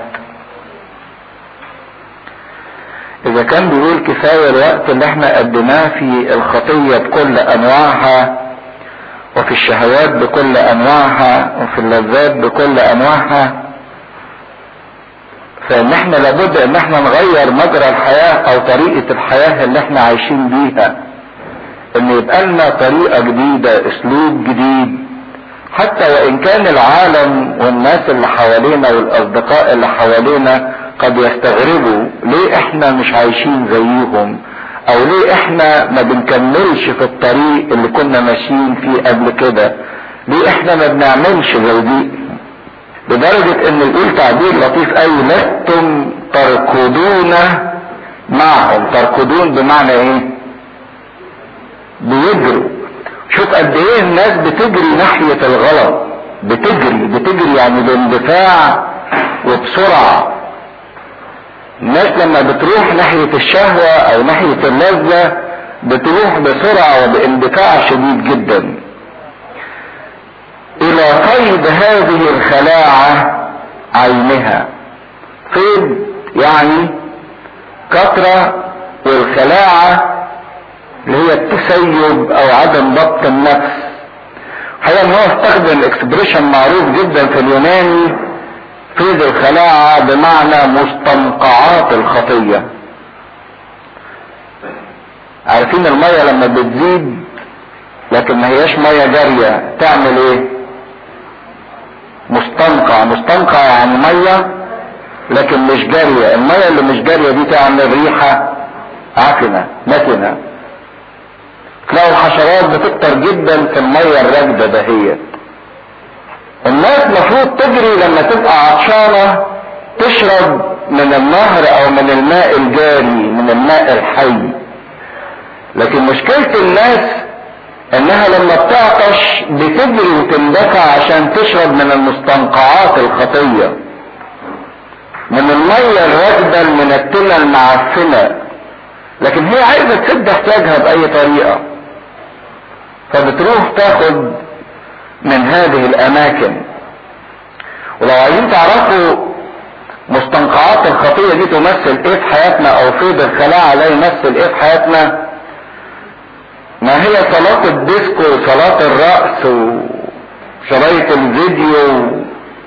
اذا كان بيقول كفاية الوقت اللي احنا قدمناه في الخطية بكل انواعها وفي الشهوات بكل انواعها وفي اللذات بكل انواعها فان احنا لابد ان احنا نغير مجرى الحياة او طريقة الحياة اللي احنا عايشين بيها ان يبقى لنا طريقة جديدة اسلوب جديد حتى وان كان العالم والناس اللي حوالينا والاصدقاء اللي حوالينا قد يستغربوا ليه احنا مش عايشين زيهم او ليه احنا ما بنكملش في الطريق اللي كنا ماشيين فيه قبل كده ليه احنا ما بنعملش زي دي لدرجة ان يقول تعبير لطيف قوي لستم تركضون معهم تركضون بمعنى ايه بيجروا شوف قد ايه الناس بتجري ناحية الغلط بتجري بتجري يعني باندفاع وبسرعة الناس لما بتروح ناحية الشهوة او ناحية اللذة بتروح بسرعة وباندفاع شديد جدا الى قيد هذه الخلاعة عينها قيد يعني كثرة والخلاعة اللي هي التسيب او عدم ضبط النفس حقيقة ان هو استخدم اكسبريشن معروف جدا في اليوناني قيد الخلاعة بمعنى مستنقعات الخطية عارفين المية لما بتزيد لكن ما هياش مية جارية تعمل ايه مستنقع مستنقع يعني مية لكن مش جارية المية اللي مش جارية دي تعمل ريحة عفنة نتنة تلاقوا الحشرات بتكتر جدا في المية الراكدة دهيت الناس مفروض تجري لما تبقى عطشانة تشرب من النهر او من الماء الجاري من الماء الحي لكن مشكلة الناس انها لما بتعطش بتجري وتندفع عشان تشرب من المستنقعات الخطية من المية الراكدة المنتنة المعفنة لكن هي عايزة تسد احتياجها بأي طريقة فبتروح تاخد من هذه الأماكن ولو عايزين تعرفوا مستنقعات الخطية دي تمثل ايه في حياتنا او فيض الخلاعة لا يمثل ايه في حياتنا ما هي صلاة الديسكو وصلاة الرقص وشرايط الفيديو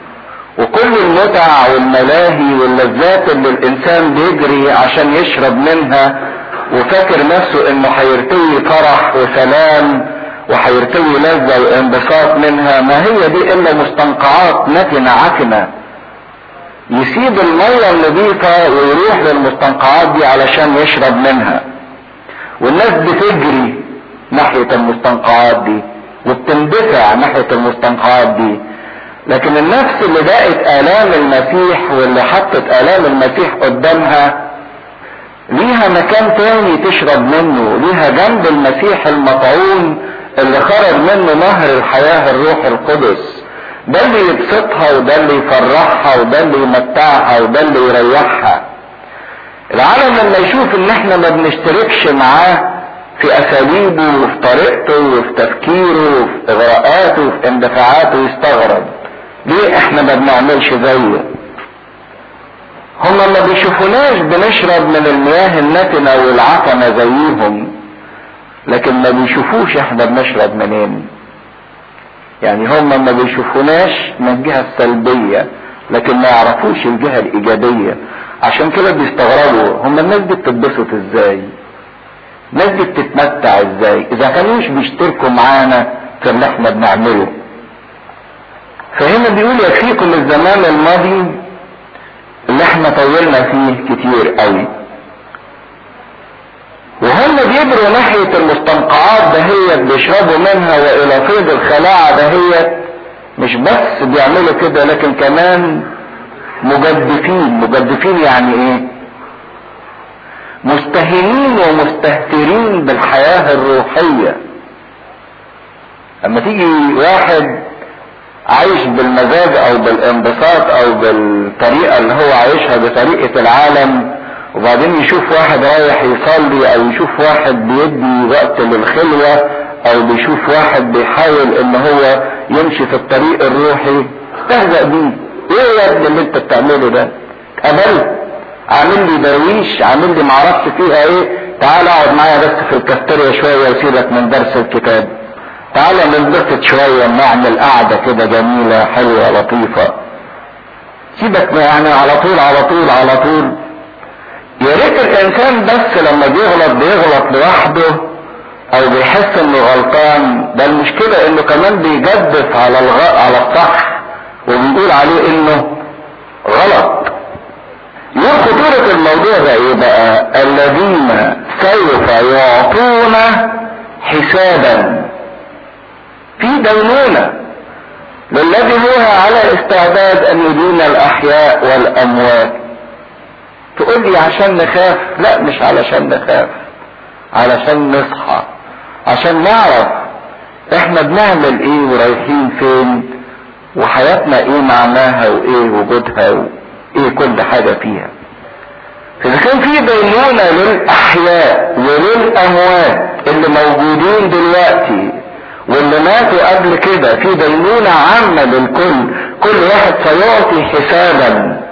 وكل المتع والملاهي واللذات اللي الانسان بيجري عشان يشرب منها وفاكر نفسه انه هيرتوي فرح وسلام وهيرتوي لذة وانبساط منها ما هي دي الا مستنقعات نتنة عكنة يسيب المية النظيفة ويروح للمستنقعات دي علشان يشرب منها والناس بتجري ناحية المستنقعات دي وبتندفع ناحية المستنقعات دي لكن النفس اللي دقت آلام المسيح واللي حطت آلام المسيح قدامها ليها مكان تاني تشرب منه ليها جنب المسيح المطعون اللي خرج منه نهر الحياة الروح القدس ده اللي يبسطها وده اللي يفرحها وده اللي يمتعها وده اللي يريحها العالم لما يشوف ان احنا ما بنشتركش معاه في اساليبه وفي طريقته وفي تفكيره وفي اغراءاته وفي اندفاعاته يستغرب ليه احنا ما بنعملش زيه هما ما بيشوفوناش بنشرب من المياه النتنة والعفنة زيهم لكن ما بيشوفوش احنا بنشرب منين يعني هما ما بيشوفوناش من الجهة السلبية لكن ما يعرفوش الجهة الإيجابية عشان كده بيستغربوا هما الناس دي بتتبسط ازاي الناس دي بتتمتع ازاي اذا كانوش بيشتركوا معانا في اللي احنا بنعمله فهنا بيقول يكفيكم الزمان الماضي اللي احنا طولنا فيه كتير قوي وهم بيجروا ناحية المستنقعات دهيت بيشربوا منها والى فيض الخلاعة دهيت مش بس بيعملوا كده لكن كمان مجدفين مجدفين يعني ايه مستهينين ومستهترين بالحياة الروحية اما تيجي واحد عايش بالمزاج او بالانبساط او بالطريقة اللي هو عايشها بطريقة العالم وبعدين يشوف واحد رايح يصلي او يشوف واحد بيدي وقت للخلوة او بيشوف واحد بيحاول ان هو يمشي في الطريق الروحي استهزأ بيه ايه يا ابني اللي انت بتعمله ده اتقبلت عامل لي درويش عامل لي معرفش فيها ايه تعال اقعد معايا بس في الكافتيريا شويه واسيبك من درس الكتاب تعال ننبسط شويه نعمل قعده كده جميله حلوه لطيفه سيبك يعني على طول على طول على طول يا ريت الانسان بس لما بيغلط بيغلط لوحده او بيحس انه غلطان ده المشكله انه كمان بيجدف على الغ... على الصح وبيقول عليه انه غلط يوم خطورة الموضوع ده ايه بقى الذين سوف يعطون حسابا في دينونة للذي هو على استعداد ان يدين الاحياء والاموات تقول لي عشان نخاف لا مش علشان نخاف علشان نصحى عشان نعرف احنا بنعمل ايه ورايحين فين وحياتنا ايه معناها وايه وجودها وايه كل حاجة فيها اذا كان في دينونة للاحياء وللاموات اللي موجودين دلوقتي واللي ماتوا قبل كده في دينونة عامة للكل كل واحد سيعطي حسابا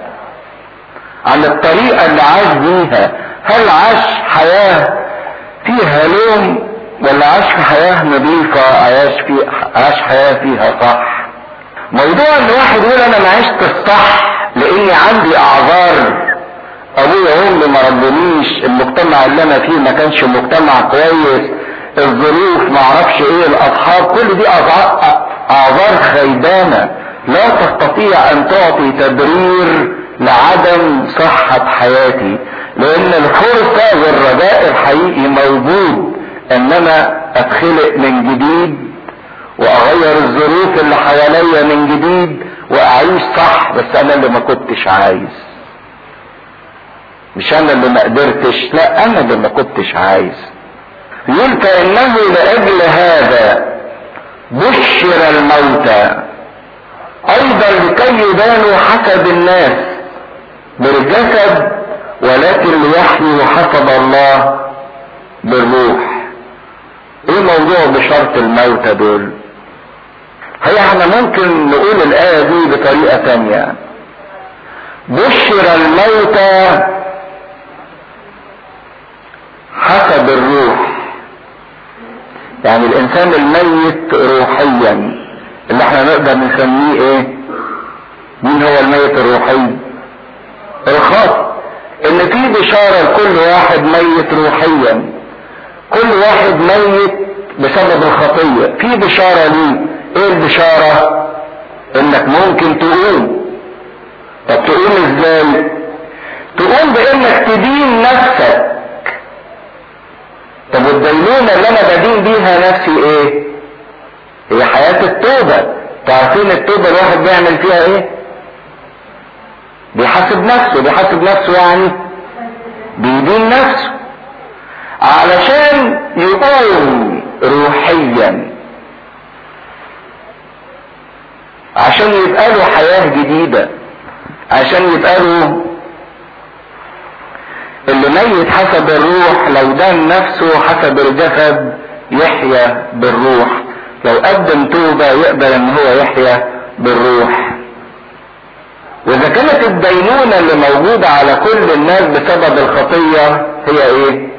عن الطريقة اللي عاش بيها هل عاش حياة فيها لوم ولا عاش في حياة نظيفة عاش في عاش حياة فيها صح موضوع ان واحد يقول انا ما عشت الصح لاني عندي اعذار ابويا وامي ما ربونيش المجتمع اللي انا فيه ما كانش مجتمع كويس الظروف ما اعرفش ايه الاصحاب كل دي اعذار خيبانة لا تستطيع ان تعطي تبرير لعدم صحة حياتي لان الفرصة والرجاء الحقيقي موجود ان انا اتخلق من جديد واغير الظروف اللي حواليا من جديد واعيش صح بس انا اللي ما كنتش عايز مش انا اللي ما قدرتش لا انا اللي ما كنتش عايز يقول فانه لاجل هذا بشر الموتى ايضا لكي يبانوا حسب الناس بالجسد ولكن ليحيوا حسب الله بالروح ايه موضوع بشرط الموتى دول هي احنا ممكن نقول الآية دي بطريقة تانية بشر الموتى حسب الروح يعني الانسان الميت روحيا اللي احنا نقدر نسميه ايه مين هو الميت الروحي الخاص ان في بشارة لكل واحد ميت روحيا كل واحد ميت بسبب الخطية في بشارة ليه ايه البشارة انك ممكن تقوم طب تقوم ازاي تقوم بانك تدين نفسك طب والدينونة اللي انا بدين بيها نفسي ايه هي حياة التوبة تعرفين التوبة الواحد بيعمل فيها ايه بيحاسب نفسه بيحاسب نفسه يعني بيدين نفسه علشان يقوم روحيا عشان يبقى له حياة جديدة عشان يبقى له اللي ميت حسب الروح لو دان نفسه حسب الجسد يحيا بالروح لو قدم توبة يقدر ان هو يحيا بالروح واذا كانت الدينونة اللي موجودة على كل الناس بسبب الخطية هي ايه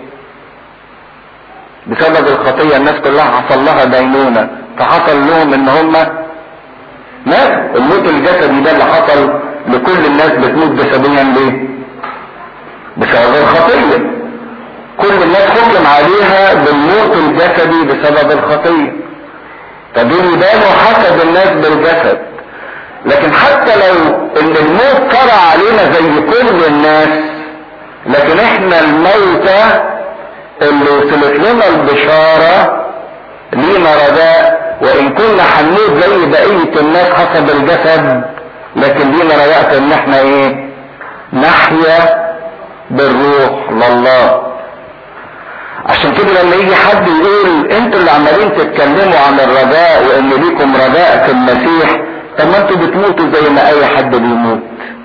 بسبب الخطية الناس كلها حصل لها دينونة فحصل لهم ان هم مات الموت الجسدي ده اللي حصل لكل الناس بتموت جسديا ليه بسبب الخطية كل الناس حكم عليها بالموت الجسدي بسبب الخطية فدول يبانوا حسب الناس بالجسد لكن حتى لو ان الموت طرى علينا زي كل الناس لكن احنا الموتى اللي وصلت لنا البشارة لينا رجاء وان كنا هنموت زي بقية الناس حسب الجسد لكن لينا رجاء ان احنا ايه نحيا بالروح لله عشان كده لما يجي حد يقول انتوا اللي عمالين تتكلموا عن الرجاء وان ليكم رجاء في المسيح طب ما انتوا بتموتوا زي ما اي حد بيموت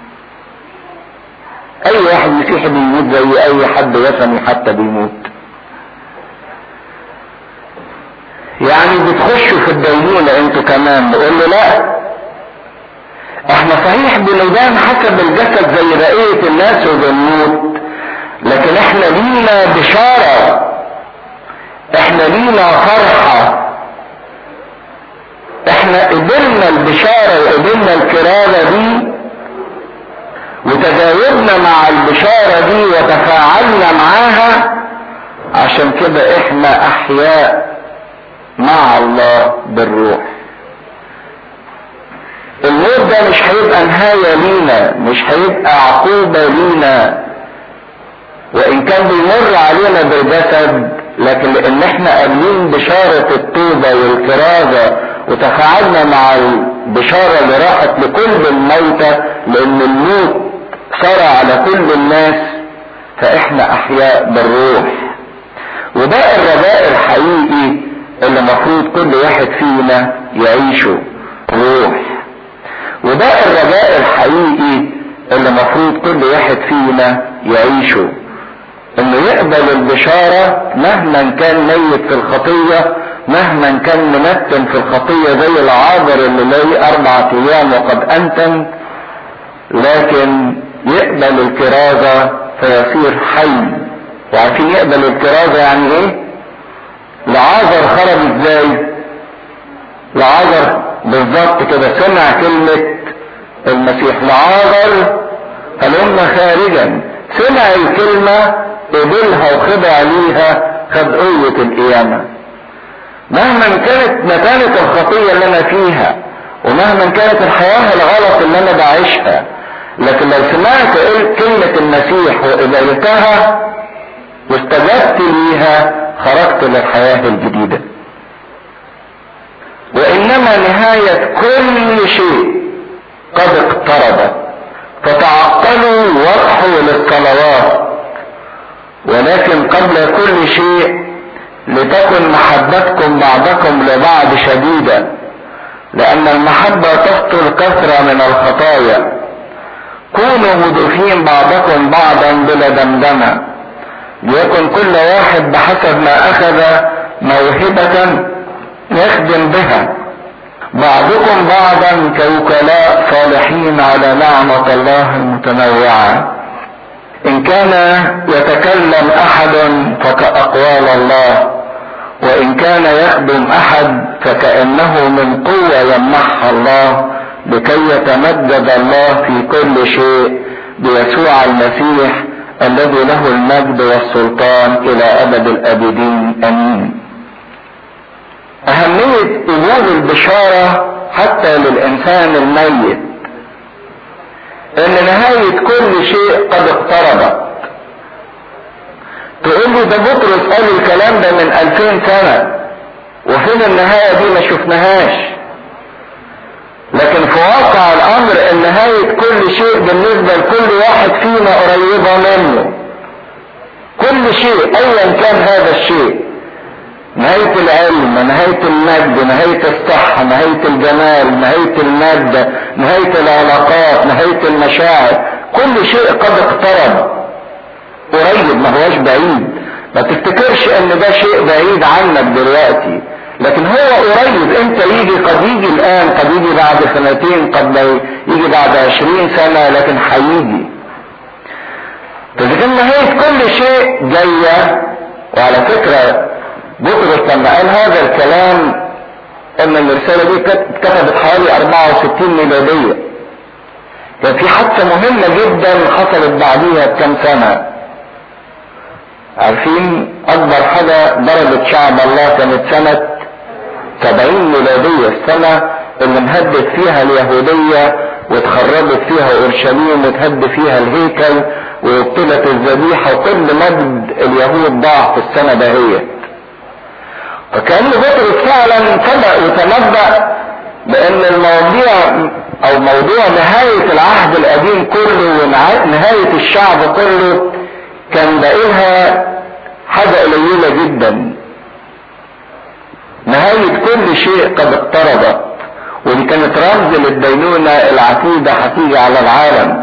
اي واحد مسيحي بيموت زي اي حد وثني حتى بيموت يعني بتخشوا في الدينونة انتوا كمان نقول له لا احنا صحيح بندان حسب الجسد زي بقية الناس وبنموت لكن احنا لينا بشارة احنا لينا فرحة احنا قبلنا البشارة وقبلنا الكرامة دي وتجاوبنا مع البشارة دي وتفاعلنا معاها عشان كده احنا احياء مع الله بالروح الموت ده مش هيبقى نهاية لينا مش هيبقى عقوبة لينا وان كان بيمر علينا بالجسد لكن لان احنا قابلين بشارة التوبة والكرازة وتفاعلنا مع البشارة اللي راحت لكل الموتى لان الموت صار على كل الناس فاحنا احياء بالروح وده الرجاء الحقيقي اللي المفروض كل واحد فينا يعيشه روح وده الرجاء الحقيقي اللي المفروض كل واحد فينا يعيشه انه يقبل البشارة مهما كان ميت في الخطية مهما كان منتن في الخطية زي العابر اللي ليه اربعة ايام وقد انتن لكن يقبل الكرازة فيصير حي وعارفين يقبل الكرازة يعني ايه لعازر خرج ازاي لعازر بالظبط كده سمع كلمة المسيح لعازر هلم خارجا سمع الكلمة قبلها وخضع ليها خد قوة القيامة مهما كانت مكانة الخطية اللي انا فيها ومهما كانت الحياة الغلط اللي انا بعيشها لكن لو سمعت كلمة المسيح وقبلتها واستجبت ليها خرجت للحياة الجديدة وانما نهاية كل شيء قد اقتربت فتعقلوا واضحوا للصلوات ولكن قبل كل شيء لتكن محبتكم بعضكم لبعض شديدة لأن المحبة تفطر كثرة من الخطايا كونوا مدركين بعضكم بعضا بلا دمدمة ليكن كل واحد بحسب ما أخذ موهبة يخدم بها بعضكم بعضا كوكلاء صالحين على نعمة الله المتنوعة ان كان يتكلم احد فكاقوال الله وان كان يخدم احد فكانه من قوه يمنحها الله لكي يتمجد الله في كل شيء بيسوع المسيح الذي له المجد والسلطان الى ابد الابدين امين اهمية قبول البشارة حتى للانسان الميت ان نهاية كل شيء قد اقتربت تقول لي ده بطرس قال الكلام ده من الفين سنة وفين النهاية دي ما شفناهاش لكن في واقع الامر ان نهاية كل شيء بالنسبة لكل واحد فينا قريبة منه كل شيء ايا كان هذا الشيء نهاية العلم نهاية المجد نهاية الصحة نهاية الجمال نهاية المادة نهاية العلاقات نهاية المشاعر كل شيء قد اقترب قريب ما هوش بعيد ما تفتكرش ان ده شيء بعيد عنك دلوقتي لكن هو قريب امتى يجي قد يجي الان قد يجي بعد سنتين قد يجي بعد عشرين سنة لكن هيجي فاذا كان نهاية كل شيء جاية وعلى فكرة بطرس لما قال هذا الكلام ان الرسالة دي اتكتبت حوالي 64 ميلادية كان في حادثة مهمة جدا حصلت بعديها بكم سنة عارفين اكبر حاجة ضربت شعب الله كانت سنة 70 ميلادية السنة اللي انهدت فيها اليهودية واتخربت فيها اورشليم واتهد فيها الهيكل وابتلت الذبيحة وكل مجد اليهود ضاع في السنة دهيت فكأن بطرس فعلا سبق وتنبأ بأن المواضيع أو موضوع نهاية العهد القديم كله ونهاية الشعب كله كان بقيها حاجة قليلة جدا نهاية كل شيء قد اقتربت ودي كانت رمز للدينونة العتيدة هتيجي على العالم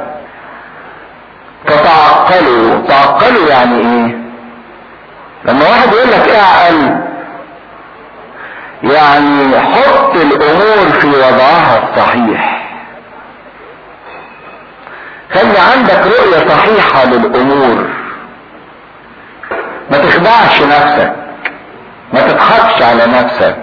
فتعقلوا تعقلوا يعني ايه لما واحد يقول لك ايه عقل يعني حط الامور في وضعها الصحيح خلي عندك رؤية صحيحة للامور ما تخدعش نفسك ما تضحكش على نفسك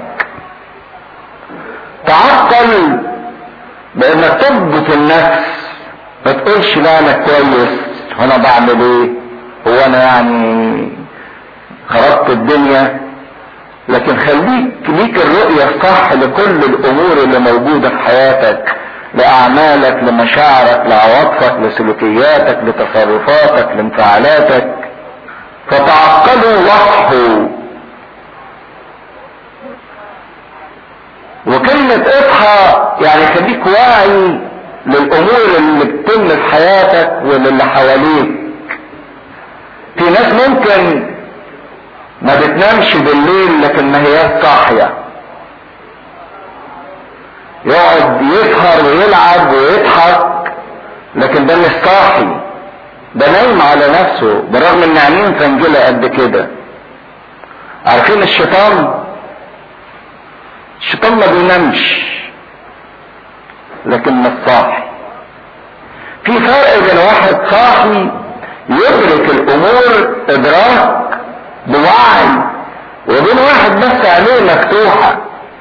تعقل بانك تضبط النفس ما تقولش لا انا كويس وانا بعمل ايه هو انا يعني خربت الدنيا لكن خليك ليك الرؤية الصح لكل الامور اللي موجودة في حياتك لاعمالك لمشاعرك لعواطفك لسلوكياتك لتصرفاتك لانفعالاتك فتعقلوا واصحوا وكلمة اصحى يعني خليك واعي للامور اللي بتتم في حياتك وللي حواليك في ناس ممكن ما بتنامش بالليل لكن ما هي صاحية يقعد يسهر ويلعب ويضحك لكن ده مش صاحي ده نايم على نفسه بالرغم ان عينين فنجلة قد كده عارفين الشيطان الشيطان ما بينامش لكن مش صاحي في فرق بين واحد صاحي يدرك الامور ادراك بوعي وبين واحد بس عينيه مفتوحة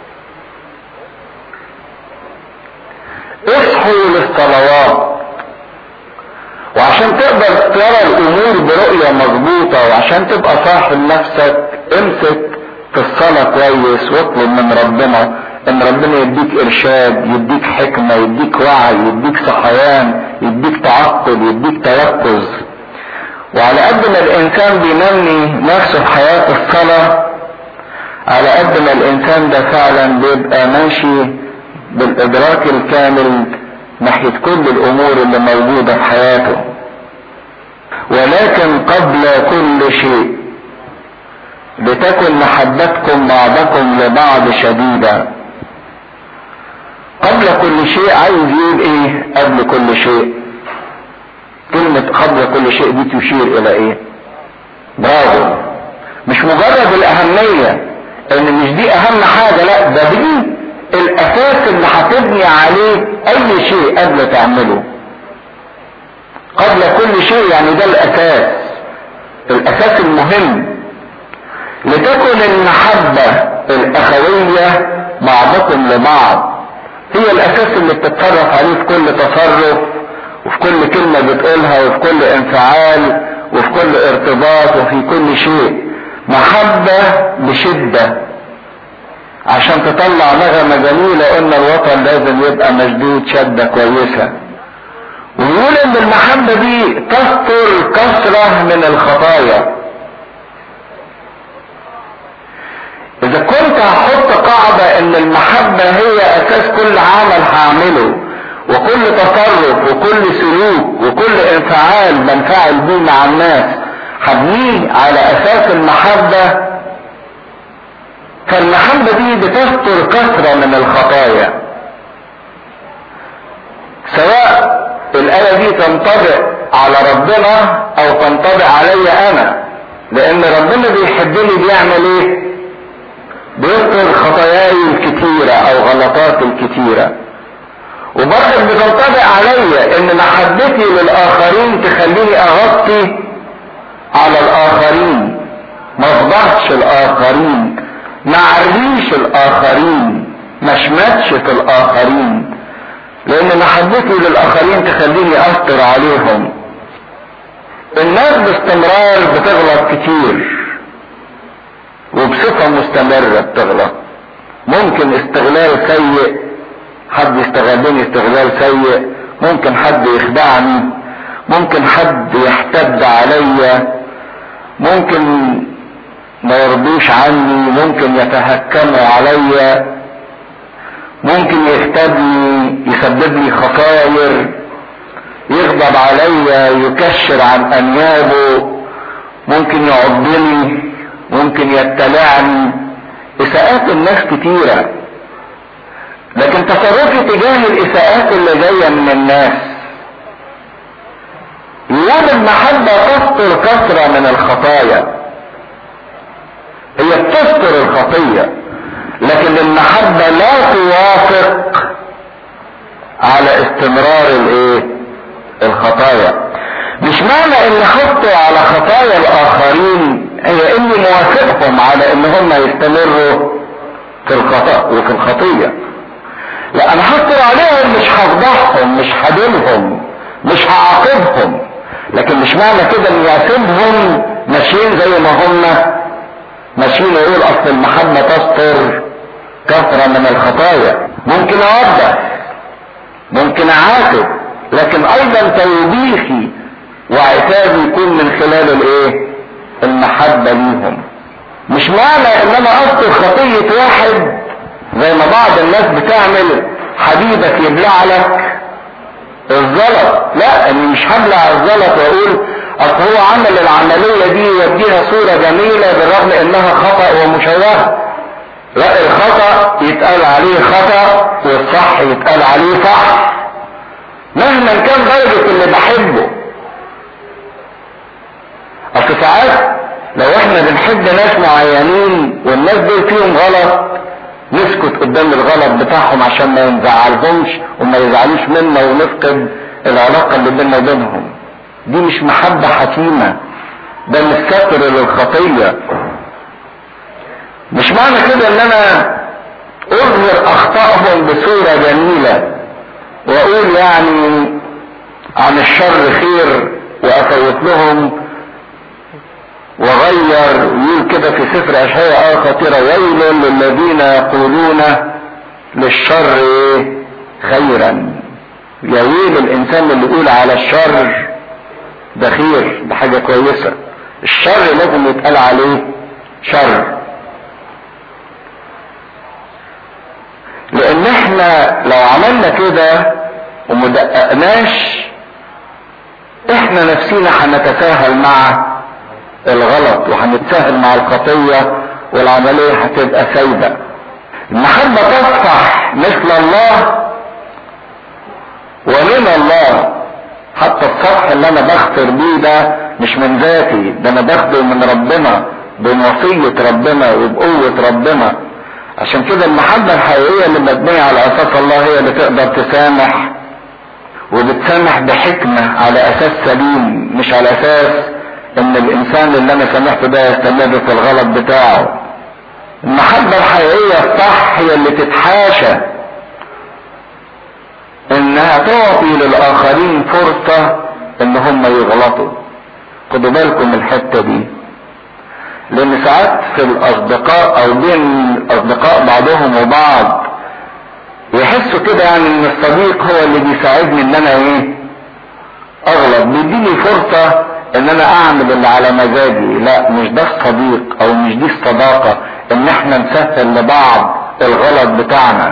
اصحوا للصلوات وعشان تقدر ترى الامور برؤية مظبوطة وعشان تبقى صاحب نفسك امسك في الصلاة كويس واطلب من ربنا ان ربنا يديك ارشاد يديك حكمة يديك وعي يديك صحيان يديك تعقل يديك تيقظ وعلى قد ما الانسان بينمي نفسه في حياة الصلاة على قد ما الانسان ده فعلا بيبقى ماشي بالادراك الكامل ناحية كل الامور اللي موجودة في حياته ولكن قبل كل شيء لتكن محبتكم بعضكم لبعض شديدة قبل كل شيء عايز يقول ايه قبل كل شيء كلمة قبل كل شيء دي تشير الى ايه برافو مش مجرد الاهمية ان مش دي اهم حاجة لا ده دي الاساس اللي هتبني عليه اي شيء قبل تعمله قبل كل شيء يعني ده الاساس الاساس المهم لتكن المحبة الاخوية بعضكم لبعض هي الاساس اللي بتتصرف عليه في كل تصرف وفي كل كلمة بتقولها وفي كل انفعال وفي كل ارتباط وفي كل شيء محبة بشدة عشان تطلع نغمة جميلة قلنا الوطن لازم يبقى مشدود شدة كويسة ويقول ان المحبة دي تستر كثرة من الخطايا اذا كنت هحط قاعدة ان المحبة هي اساس كل عمل هعمله وكل تصرف وكل سلوك وكل انفعال بنفعل بيه مع الناس هبنيه على اساس المحبة فالمحبة دي بتستر كثرة من الخطايا سواء الآية دي تنطبق على ربنا أو تنطبق علي أنا لأن ربنا بيحبني بيعمل إيه؟ بيستر خطاياي الكتيرة أو غلطاتي الكتيرة وبرضه بتنطبق عليا إن محبتي للآخرين تخليني أغطي على الآخرين ما افضحش الآخرين ما عريش الاخرين ما اشمتش في الاخرين لان محبتي للاخرين تخليني استر عليهم الناس باستمرار بتغلط كتير وبصفة مستمرة بتغلط ممكن استغلال سيء حد يستغلني استغلال سيء ممكن حد يخدعني ممكن حد يحتد عليا ممكن ما يرضوش عني ممكن يتهكموا عليا ممكن يغتابني يسبب لي خسائر يغضب عليا يكشر عن انيابه ممكن يعضني ممكن يبتلعني اساءات الناس كتيره لكن تصرفي تجاه الاساءات اللي جايه من الناس يوم المحبه تستر كثره من الخطايا هي بتستر الخطية لكن المحبة لا توافق على استمرار الايه الخطايا مش معنى ان حطوا على خطايا الاخرين هي اني موافقهم على ان هم يستمروا في الخطأ وفي الخطية لا انا هستر عليهم مش هفضحهم مش هدينهم مش هعاقبهم لكن مش معنى كده اني اسيبهم ماشيين زي ما هم ماشيين يقول اصل المحبة تستر كثرة من الخطايا ممكن اوضح ممكن اعاتب لكن ايضا توبيخي وعتابي يكون من خلال الايه المحبة ليهم مش معنى ان انا اذكر خطية واحد زي ما بعض الناس بتعمل حبيبك يبلع لك الزلط لا اني مش هبلع الزلط واقول اصل هو عمل العملية دي يوديها صورة جميلة بالرغم انها خطأ ومشوهة لا الخطأ يتقال عليه خطأ والصح يتقال عليه صح مهما كان درجة اللي بحبه اصل ساعات لو احنا بنحب ناس معينين والناس دول فيهم غلط نسكت قدام الغلط بتاعهم عشان ما نزعلهمش وما يزعلوش منا ونفقد العلاقة اللي بيننا وبينهم دي مش محبة حكيمة ده مش ستر للخطية مش معنى كده ان انا اظهر اخطائهم بصورة جميلة واقول يعني عن الشر خير وافوت لهم وغير يقول كده في سفر اشعياء آية خطيرة ويل للذين يقولون للشر ايه خيرا يا ويل الانسان اللي يقول على الشر ده خير ده حاجة كويسة الشر لازم يتقال عليه شر لان احنا لو عملنا كده ومدققناش احنا نفسينا هنتساهل مع الغلط وهنتساهل مع الخطية والعملية هتبقى سايبة المحبة تصفح مثل الله ومن الله حتى الصفح اللي انا بغفر بيه ده مش من ذاتي ده انا باخده من ربنا بوصية ربنا وبقوة ربنا عشان كده المحبة الحقيقية اللي مبنية على اساس الله هي اللي تقدر تسامح وبتسامح بحكمة على اساس سليم مش على اساس ان الانسان اللي انا سامحته ده يستمر في الغلط بتاعه المحبة الحقيقية الصح هي اللي تتحاشى تعطي للاخرين فرصة ان هم يغلطوا خدوا بالكم من الحتة دي لان ساعات في الاصدقاء او بين الاصدقاء بعضهم وبعض يحسوا كده يعني ان الصديق هو اللي بيساعدني ان انا ايه اغلط بيديني فرصة ان انا اعمل اللي على مزاجي لا مش ده الصديق او مش دي الصداقة ان احنا نسهل لبعض الغلط بتاعنا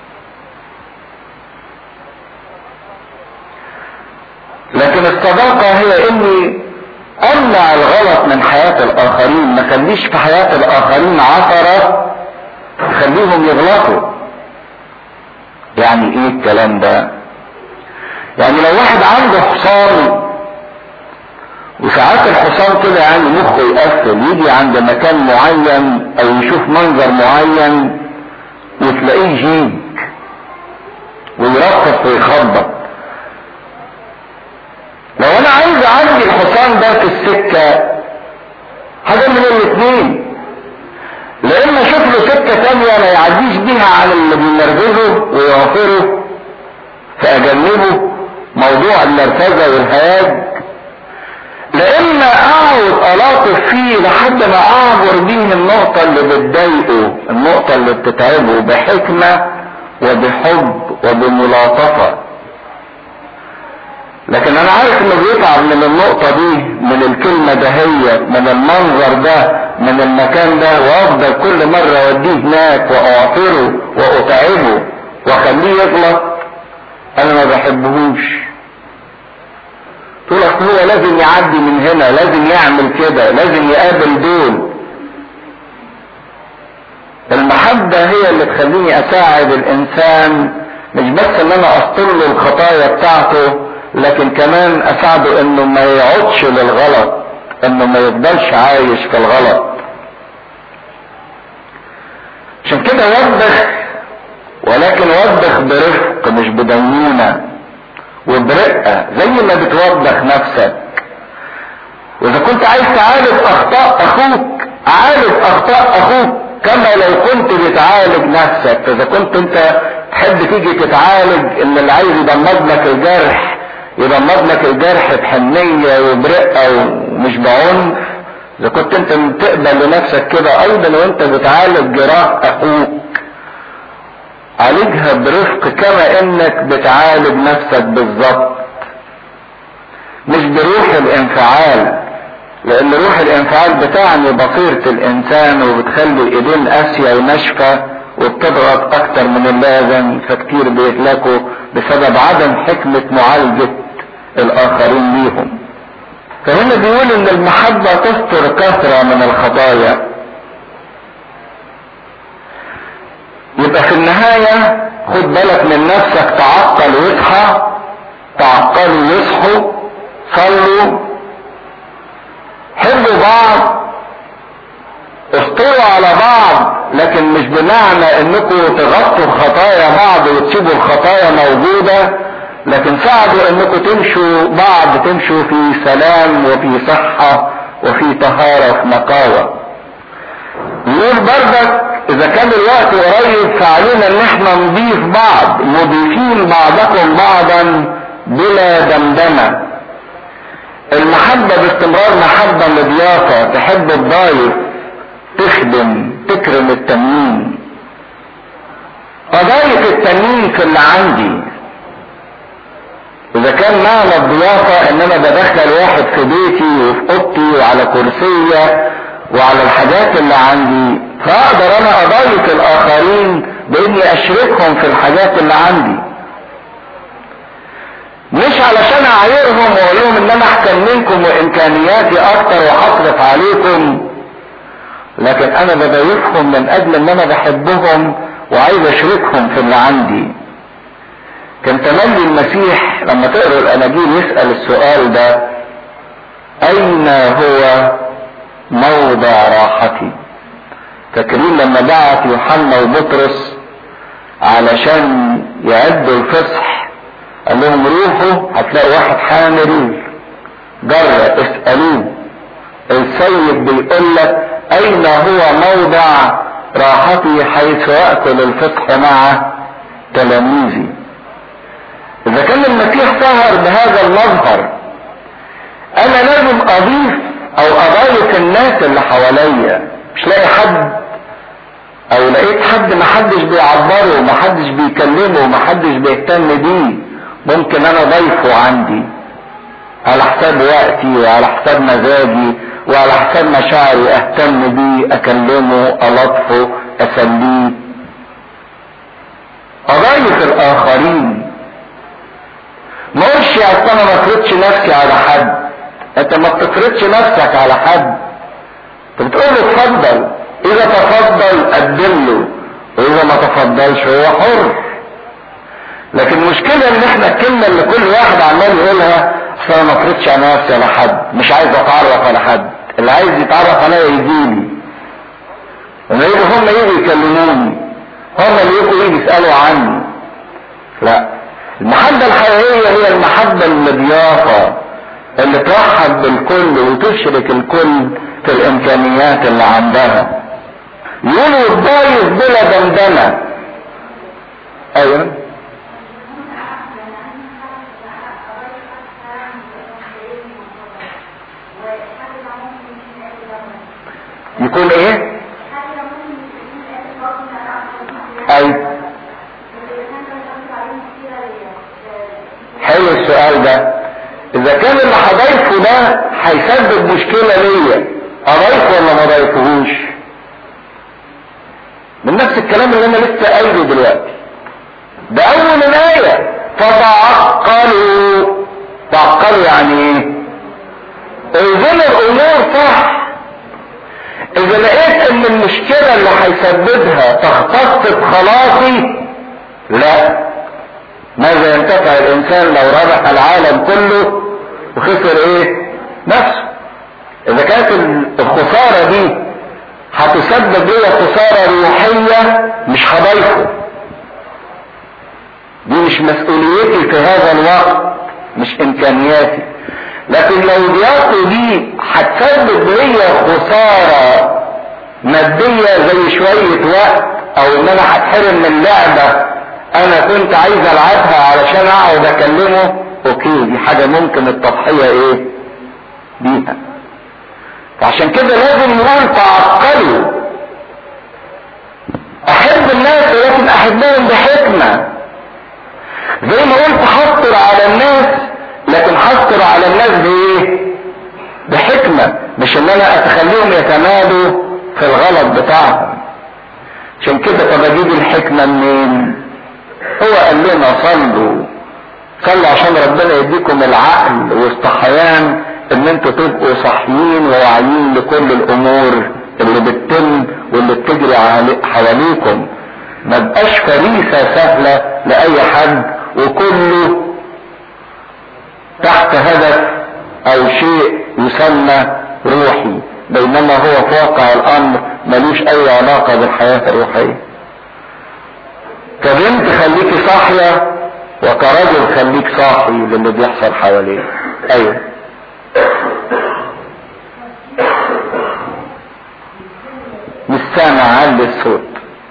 لكن الصداقة هي اني امنع الغلط من حياة الاخرين ما خليش في حياة الاخرين عثرة خليهم يغلطوا يعني ايه الكلام ده يعني لو واحد عنده حصان وساعات الحصان كده يعني مخه يقفل يجي عند مكان معين او يشوف منظر معين وتلاقيه يجيج ويرفض ويخبط لو انا عايز اعدي الحصان ده في السكة حاجة من الاثنين لا اما اشوف له سكة تانية ما يعديش بيها عن اللي بينرفزه ويغفره فاجنبه موضوع النرفزة والهياج لا اما اقعد الاطف فيه لحد ما اعبر بيه النقطة اللي بتضايقه النقطة اللي بتتعبه بحكمة وبحب وبملاطفة لكن انا عارف انه بيتعب من النقطة دي من الكلمة دهية من المنظر ده من المكان ده وافضل كل مرة اوديه هناك واعطره واتعبه واخليه يغلط انا ما بحبهوش تقول اصل هو لازم يعدي من هنا لازم يعمل كده لازم يقابل دول المحبة هي اللي تخليني اساعد الانسان مش بس ان انا اسطر له الخطايا بتاعته لكن كمان اساعده انه ما يقعدش للغلط انه ما يفضلش عايش في الغلط عشان كده وبخ ولكن وبخ برفق مش بدينونة وبرقة زي ما بتوبخ نفسك واذا كنت عايز تعالج اخطاء اخوك عالج اخطاء اخوك كما لو كنت بتعالج نفسك فاذا كنت انت تحب تيجي تتعالج ان اللي عايز يدمر لك الجرح يدمر لك الجرح بحنية وبرقة ومش بعنف اذا كنت انت تقبل لنفسك كده ايضا وانت بتعالج جراح اخوك عالجها برفق كما انك بتعالج نفسك بالظبط مش بروح الانفعال لان روح الانفعال بتعني بصيرة الانسان وبتخلي الايدين قاسية وناشفة وبتضغط اكتر من اللازم فكتير بيهلكوا بسبب عدم حكمة معالجة الاخرين ليهم فهنا بيقول ان المحبة تستر كثرة من الخطايا يبقى في النهاية خد بالك من نفسك تعطل واصحى تعطلوا ويصحوا صلوا حبوا بعض استروا على بعض لكن مش بمعنى انكم تغطوا خطايا بعض وتسيبوا الخطايا موجودة لكن ساعدوا انكم تمشوا بعض تمشوا في سلام وفي صحة وفي طهارة وفي نقاوة يقول بردك اذا كان الوقت قريب فعلينا ان احنا نضيف بعض مضيفين بعضكم بعضا بلا دمدمة المحبة باستمرار محبة مضيافة تحب الضايف تخدم تكرم التنين قضايا التنين في اللي عندي اذا كان معنى الضيافة ان انا بدخل واحد في بيتي وفي اوضتي وعلى كرسية وعلى الحاجات اللي عندي فاقدر انا اضايف الاخرين باني اشركهم في الحاجات اللي عندي مش علشان اعايرهم واقول لهم ان انا احسن منكم وامكانياتي اكتر وهصرف عليكم لكن انا بضايفهم من اجل ان انا بحبهم وعايز اشركهم في اللي عندي كان تملي المسيح لما تقرا الاناجيل يسال السؤال ده اين هو موضع راحتي فاكرين لما بعت يوحنا وبطرس علشان يعدوا الفصح قال لهم روحوا هتلاقوا واحد حامل جرة اسألوه السيد بيقول لك اين هو موضع راحتي حيث اكل الفصح مع تلاميذي اذا كان المسيح ظهر بهذا المظهر انا لازم اضيف او اضايف الناس اللي حواليا مش لاقي حد او لقيت حد محدش بيعبره ومحدش بيكلمه ومحدش بيهتم بيه ممكن انا ضيفه عندي على حساب وقتي وعلى حساب مزاجي وعلى حساب مشاعري اهتم بيه اكلمه الطفه اسليه اضايف الاخرين ما اقولش اصل انا ما افرضش نفسي على حد انت ما بتفرضش نفسك على حد انت بتقول له اتفضل اذا تفضل قدم له واذا ما تفضلش هو حر لكن المشكلة ان احنا الكلمة اللي كل واحد عمال يقولها اصل انا ما افرضش على نفسي على حد مش عايز اتعرف على حد اللي عايز يتعرف عليا يجيلي لما يجوا هم يجوا يكلموني هم اللي يجوا يجوا يسألوا عني لا المحبة الحقيقية هي المحبة المضيافة اللي ترحب بالكل وتشرك الكل في الامكانيات اللي عندها يقولوا الضايف بلا دندنة ايوه يكون ايه اي حلو السؤال ده اذا كان اللي هضيفه ده هيسبب مشكلة ليا اضيفه ولا ما اضيفهوش من نفس الكلام اللي انا لسه قايله دلوقتي ده اول الايه فتعقلوا تعقلوا يعني ايه اوزنوا الامور صح اذا لقيت ان المشكلة اللي هيسببها تختص بخلاصي لا ماذا ينتفع الانسان لو ربح العالم كله وخسر ايه نفسه اذا كانت الخسارة دي هتسبب لي خسارة روحية مش هضيفه دي مش مسؤوليتي في هذا الوقت مش امكانياتي لكن لو ضيافته دي هتسبب لي خسارة مادية زي شوية وقت او ان انا هتحرم من لعبة انا كنت عايز العبها علشان اقعد اكلمه اوكي دي حاجة ممكن التضحية ايه بيها فعشان كده لازم نقول تعقلوا احب الناس ولكن احبهم بحكمة زي ما قلت حصر على الناس لكن حصر على الناس بايه بحكمة مش ان انا اتخليهم يتمادوا في الغلط بتاعهم عشان كده طب اجيب الحكمة منين هو قال لنا صلوا صلوا عشان ربنا يديكم العقل والصحيان ان انتوا تبقوا صحيين وواعيين لكل الامور اللي بتتم واللي بتجري حواليكم ما بقاش فريسة سهلة لأي حد وكله تحت هدف أو شيء يسمى روحي بينما هو في واقع الأمر ملوش أي علاقة بالحياة الروحية كبنت خليكي صاحية وكرجل خليك صاحي للي بيحصل حواليك أيوه مش سامع علي الصوت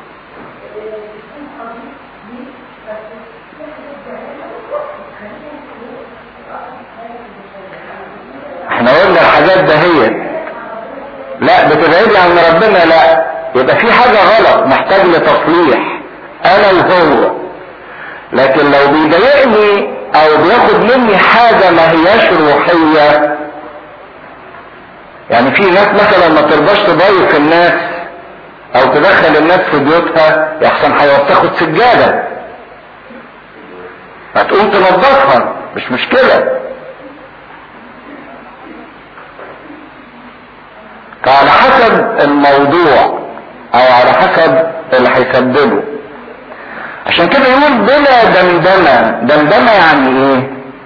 احنا قلنا الحاجات دهيت لا بتبعدي عن ربنا لا يبقى في حاجة غلط محتاج لتصليح انا وهو لكن لو بيضايقني او بياخد مني حاجة ما هياش روحية يعني في ناس مثلا ما ترضاش تضيف الناس او تدخل الناس في بيوتها يحسن هيوسخوا سجادة هتقوم تنظفها مش مشكلة فعلى حسب الموضوع او على حسب اللي هيسببه عشان كده يقول بلا دمدمة دمدمة يعني ايه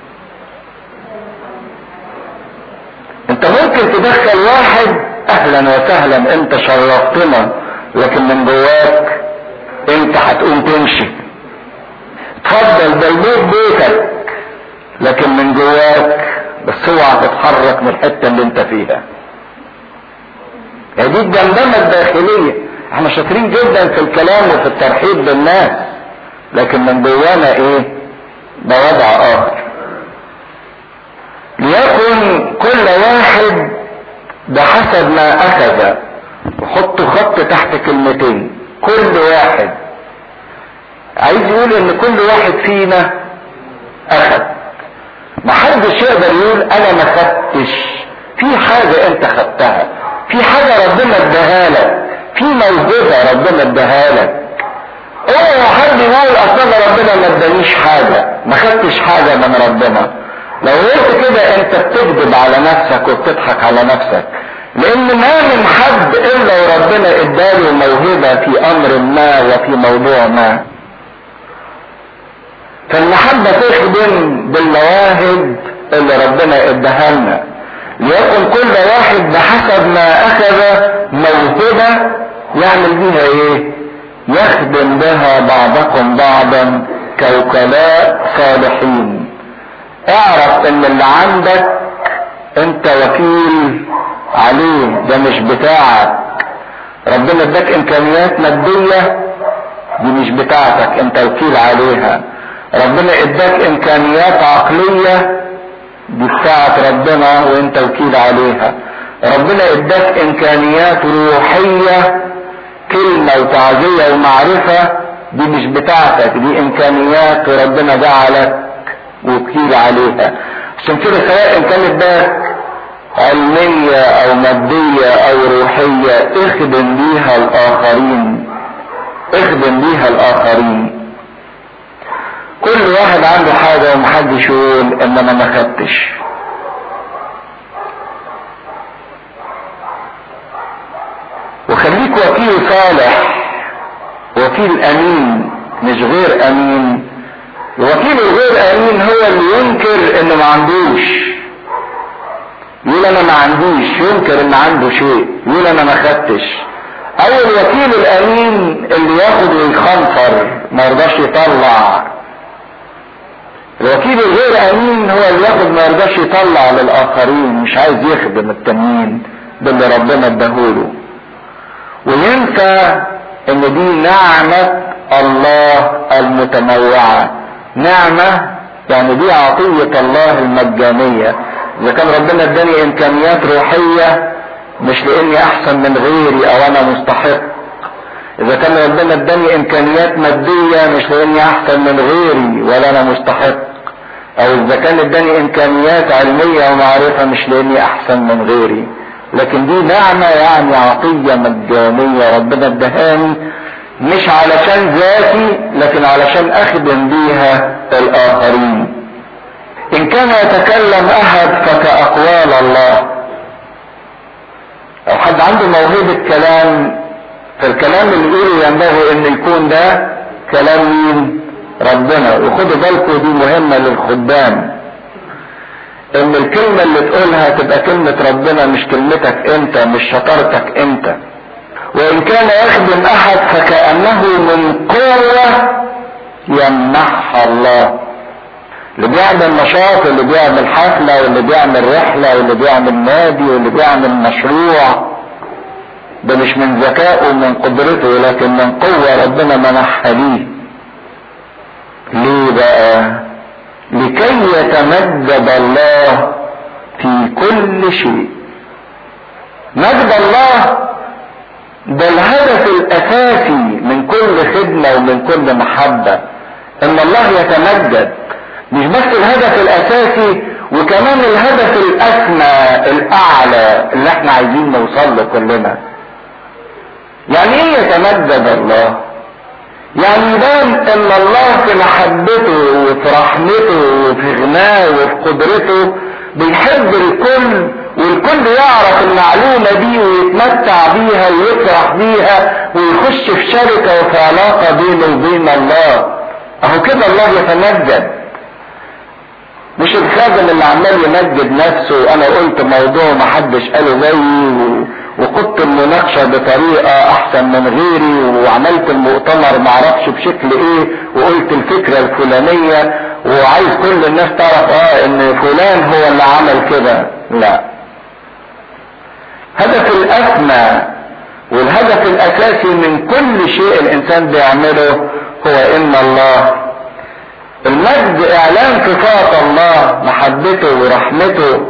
انت ممكن تدخل واحد اهلا وسهلا انت شرفتنا لكن من جواك انت هتقوم تمشي اتفضل ده البيت بيتك لكن من جواك بس اوعى تتحرك من الحته اللي انت فيها هي دي الدمدمه الداخليه احنا شاطرين جدا في الكلام وفي الترحيب بالناس لكن من جوانا ايه ده وضع اخر ليكن كل واحد بحسب ما اخذ وحطوا خط تحت كلمتين كل واحد عايز يقول ان كل واحد فينا اخذ محدش يقدر يقول انا ما خدتش في حاجة انت خدتها في حاجة ربنا اداها لك في موهبة ربنا اداها لك اوعى حد يقول اصلا ربنا ما ادانيش حاجة ما خدتش حاجة من ربنا لو قلت كده انت بتكذب على نفسك وبتضحك على نفسك لان ما من حد الا وربنا اداله موهبة في امر ما وفي موضوع ما فالمحبة تخدم بالمواهب اللي ربنا اداها لنا ليكن كل واحد بحسب ما اخذ موهبة يعمل بيها ايه يخدم بها بعضكم بعضا كوكلاء صالحين اعرف ان اللي عندك انت وكيل عليه ده مش بتاعك ربنا اداك امكانيات مادية دي مش بتاعتك انت وكيل عليها ربنا اداك امكانيات عقلية دي بتاعت ربنا وانت وكيل عليها ربنا اداك امكانيات روحية كلمة وتعزية ومعرفة دي مش بتاعتك دي امكانيات وربنا جعلك وكيل عليها عشان كده سواء كانت ده علمية او مادية او روحية اخدم بيها الاخرين اخدم بيها الاخرين كل واحد عنده حاجة ومحدش يقول ان انا ما خدتش وخليك وكيل صالح وكيل امين مش غير امين الوكيل الغير امين هو اللي ينكر انه ما عندوش يقول انا ما عنديش ينكر ان عنده شيء يقول انا ما خدتش او الوكيل الامين اللي ياخد ويخنفر ما يرضاش يطلع الوكيل الغير امين هو اللي ياخد ما يرضاش يطلع للاخرين مش عايز يخدم التانيين باللي ربنا اداهوله وينسى ان دي نعمة الله المتنوعة نعمة يعني دي عطية الله المجانية اذا كان ربنا اداني امكانيات روحية مش لاني احسن من غيري او انا مستحق اذا كان ربنا اداني امكانيات مادية مش لاني احسن من غيري ولا انا مستحق او اذا كان اداني امكانيات علمية ومعرفة مش لاني احسن من غيري لكن دي نعمة يعني عطية مجانية ربنا ادهاني مش علشان ذاتي لكن علشان اخدم بيها الاخرين ان كان يتكلم احد فكاقوال الله لو حد عنده موهبة كلام فالكلام اللي يقوله ينبغي ان يكون ده كلام مين ربنا وخدوا بالكم دي مهمة للخدام ان الكلمة اللي تقولها تبقى كلمة ربنا مش كلمتك انت مش شطارتك انت وان كان يخدم احد فكأنه من قوة يمنحها الله اللي بيعمل نشاط واللي بيعمل حفلة واللي بيعمل رحلة واللي بيعمل نادي واللي بيعمل مشروع ده مش من ذكائه ومن قدرته لكن من قوة ربنا منحها ليه ليه بقى لكي يتمجد الله في كل شيء مجد الله ده الهدف الاساسي من كل خدمة ومن كل محبة ان الله يتمجد مش بس الهدف الاساسي وكمان الهدف الاسمى الاعلى اللي احنا عايزين نوصل له كلنا يعني ايه يتمجد الله يعني يبان ان الله في محبته وفي رحمته وفي غناه وفي قدرته بيحب الكل والكل يعرف المعلومة دي ويتمتع بيها ويفرح بيها ويخش في شركة وفي علاقة بينه وبين الله اهو كده الله يتمجد مش الخادم اللي عمال يمجد نفسه وانا قلت موضوع محدش قاله زيي وقدت المناقشة بطريقة احسن من غيري وعملت المؤتمر معرفش بشكل ايه وقلت الفكرة الفلانية وعايز كل الناس تعرف اه ان فلان هو اللي عمل كده لا هدف الاسمى والهدف الاساسي من كل شيء الانسان بيعمله هو ان الله المجد اعلان صفات الله محبته ورحمته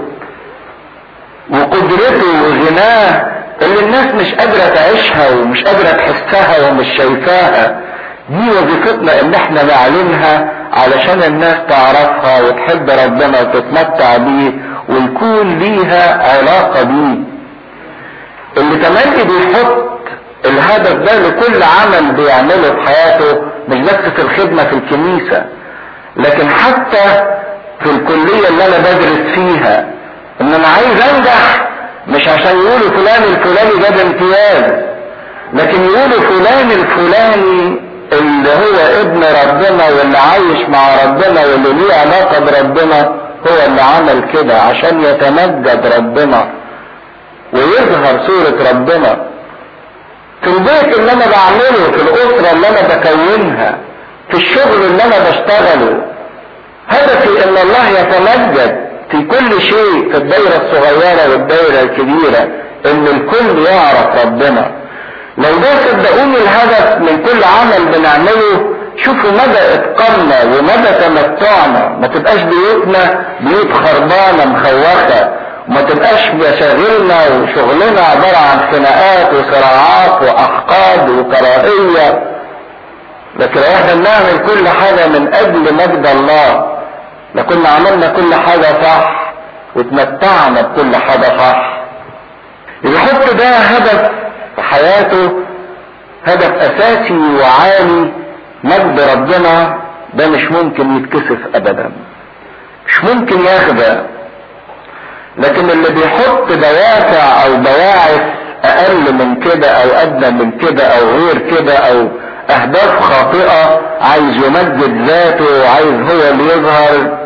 وقدرته وغناه اللي الناس مش قادرة تعيشها ومش قادرة تحسها ومش شايفاها دي وظيفتنا ان احنا نعلنها علشان الناس تعرفها وتحب ربنا وتتمتع بيه ويكون ليها علاقة بيه اللي تملي بيحط الهدف ده لكل عمل بيعمله في حياته مش بس في الخدمة في الكنيسة لكن حتى في الكلية اللي انا بدرس فيها ان انا عايز انجح مش عشان يقولوا فلان الفلاني جاب امتياز لكن يقولوا فلان الفلاني اللي هو ابن ربنا واللي عايش مع ربنا واللي ليه علاقة بربنا هو اللي عمل كده عشان يتمجد ربنا ويظهر صورة ربنا في البيت اللي انا بعمله في الاسرة اللي انا بكونها في الشغل اللي انا بشتغله هدفي ان الله يتمجد في كل شيء في الدايرة الصغيرة والدايرة الكبيرة ان الكل يعرف ربنا لو ده صدقوني الهدف من كل عمل بنعمله شوفوا مدى اتقاننا ومدى تمتعنا ما تبقاش بيوتنا بيوت خربانه مخوخه وما تبقاش مشاغلنا وشغلنا عباره عن خناقات وصراعات واحقاد وكراهيه لكن لو احنا بنعمل كل حاجه من اجل مجد الله لكنا عملنا كل حاجه صح وتمتعنا بكل حاجه صح يحط ده هدف في حياته هدف اساسي وعالي مجد ربنا ده مش ممكن يتكسف ابدا مش ممكن ياخده لكن اللي بيحط دوافع او بواعث اقل من كده او ادنى من كده او غير كده او اهداف خاطئة عايز يمجد ذاته وعايز هو اللي يظهر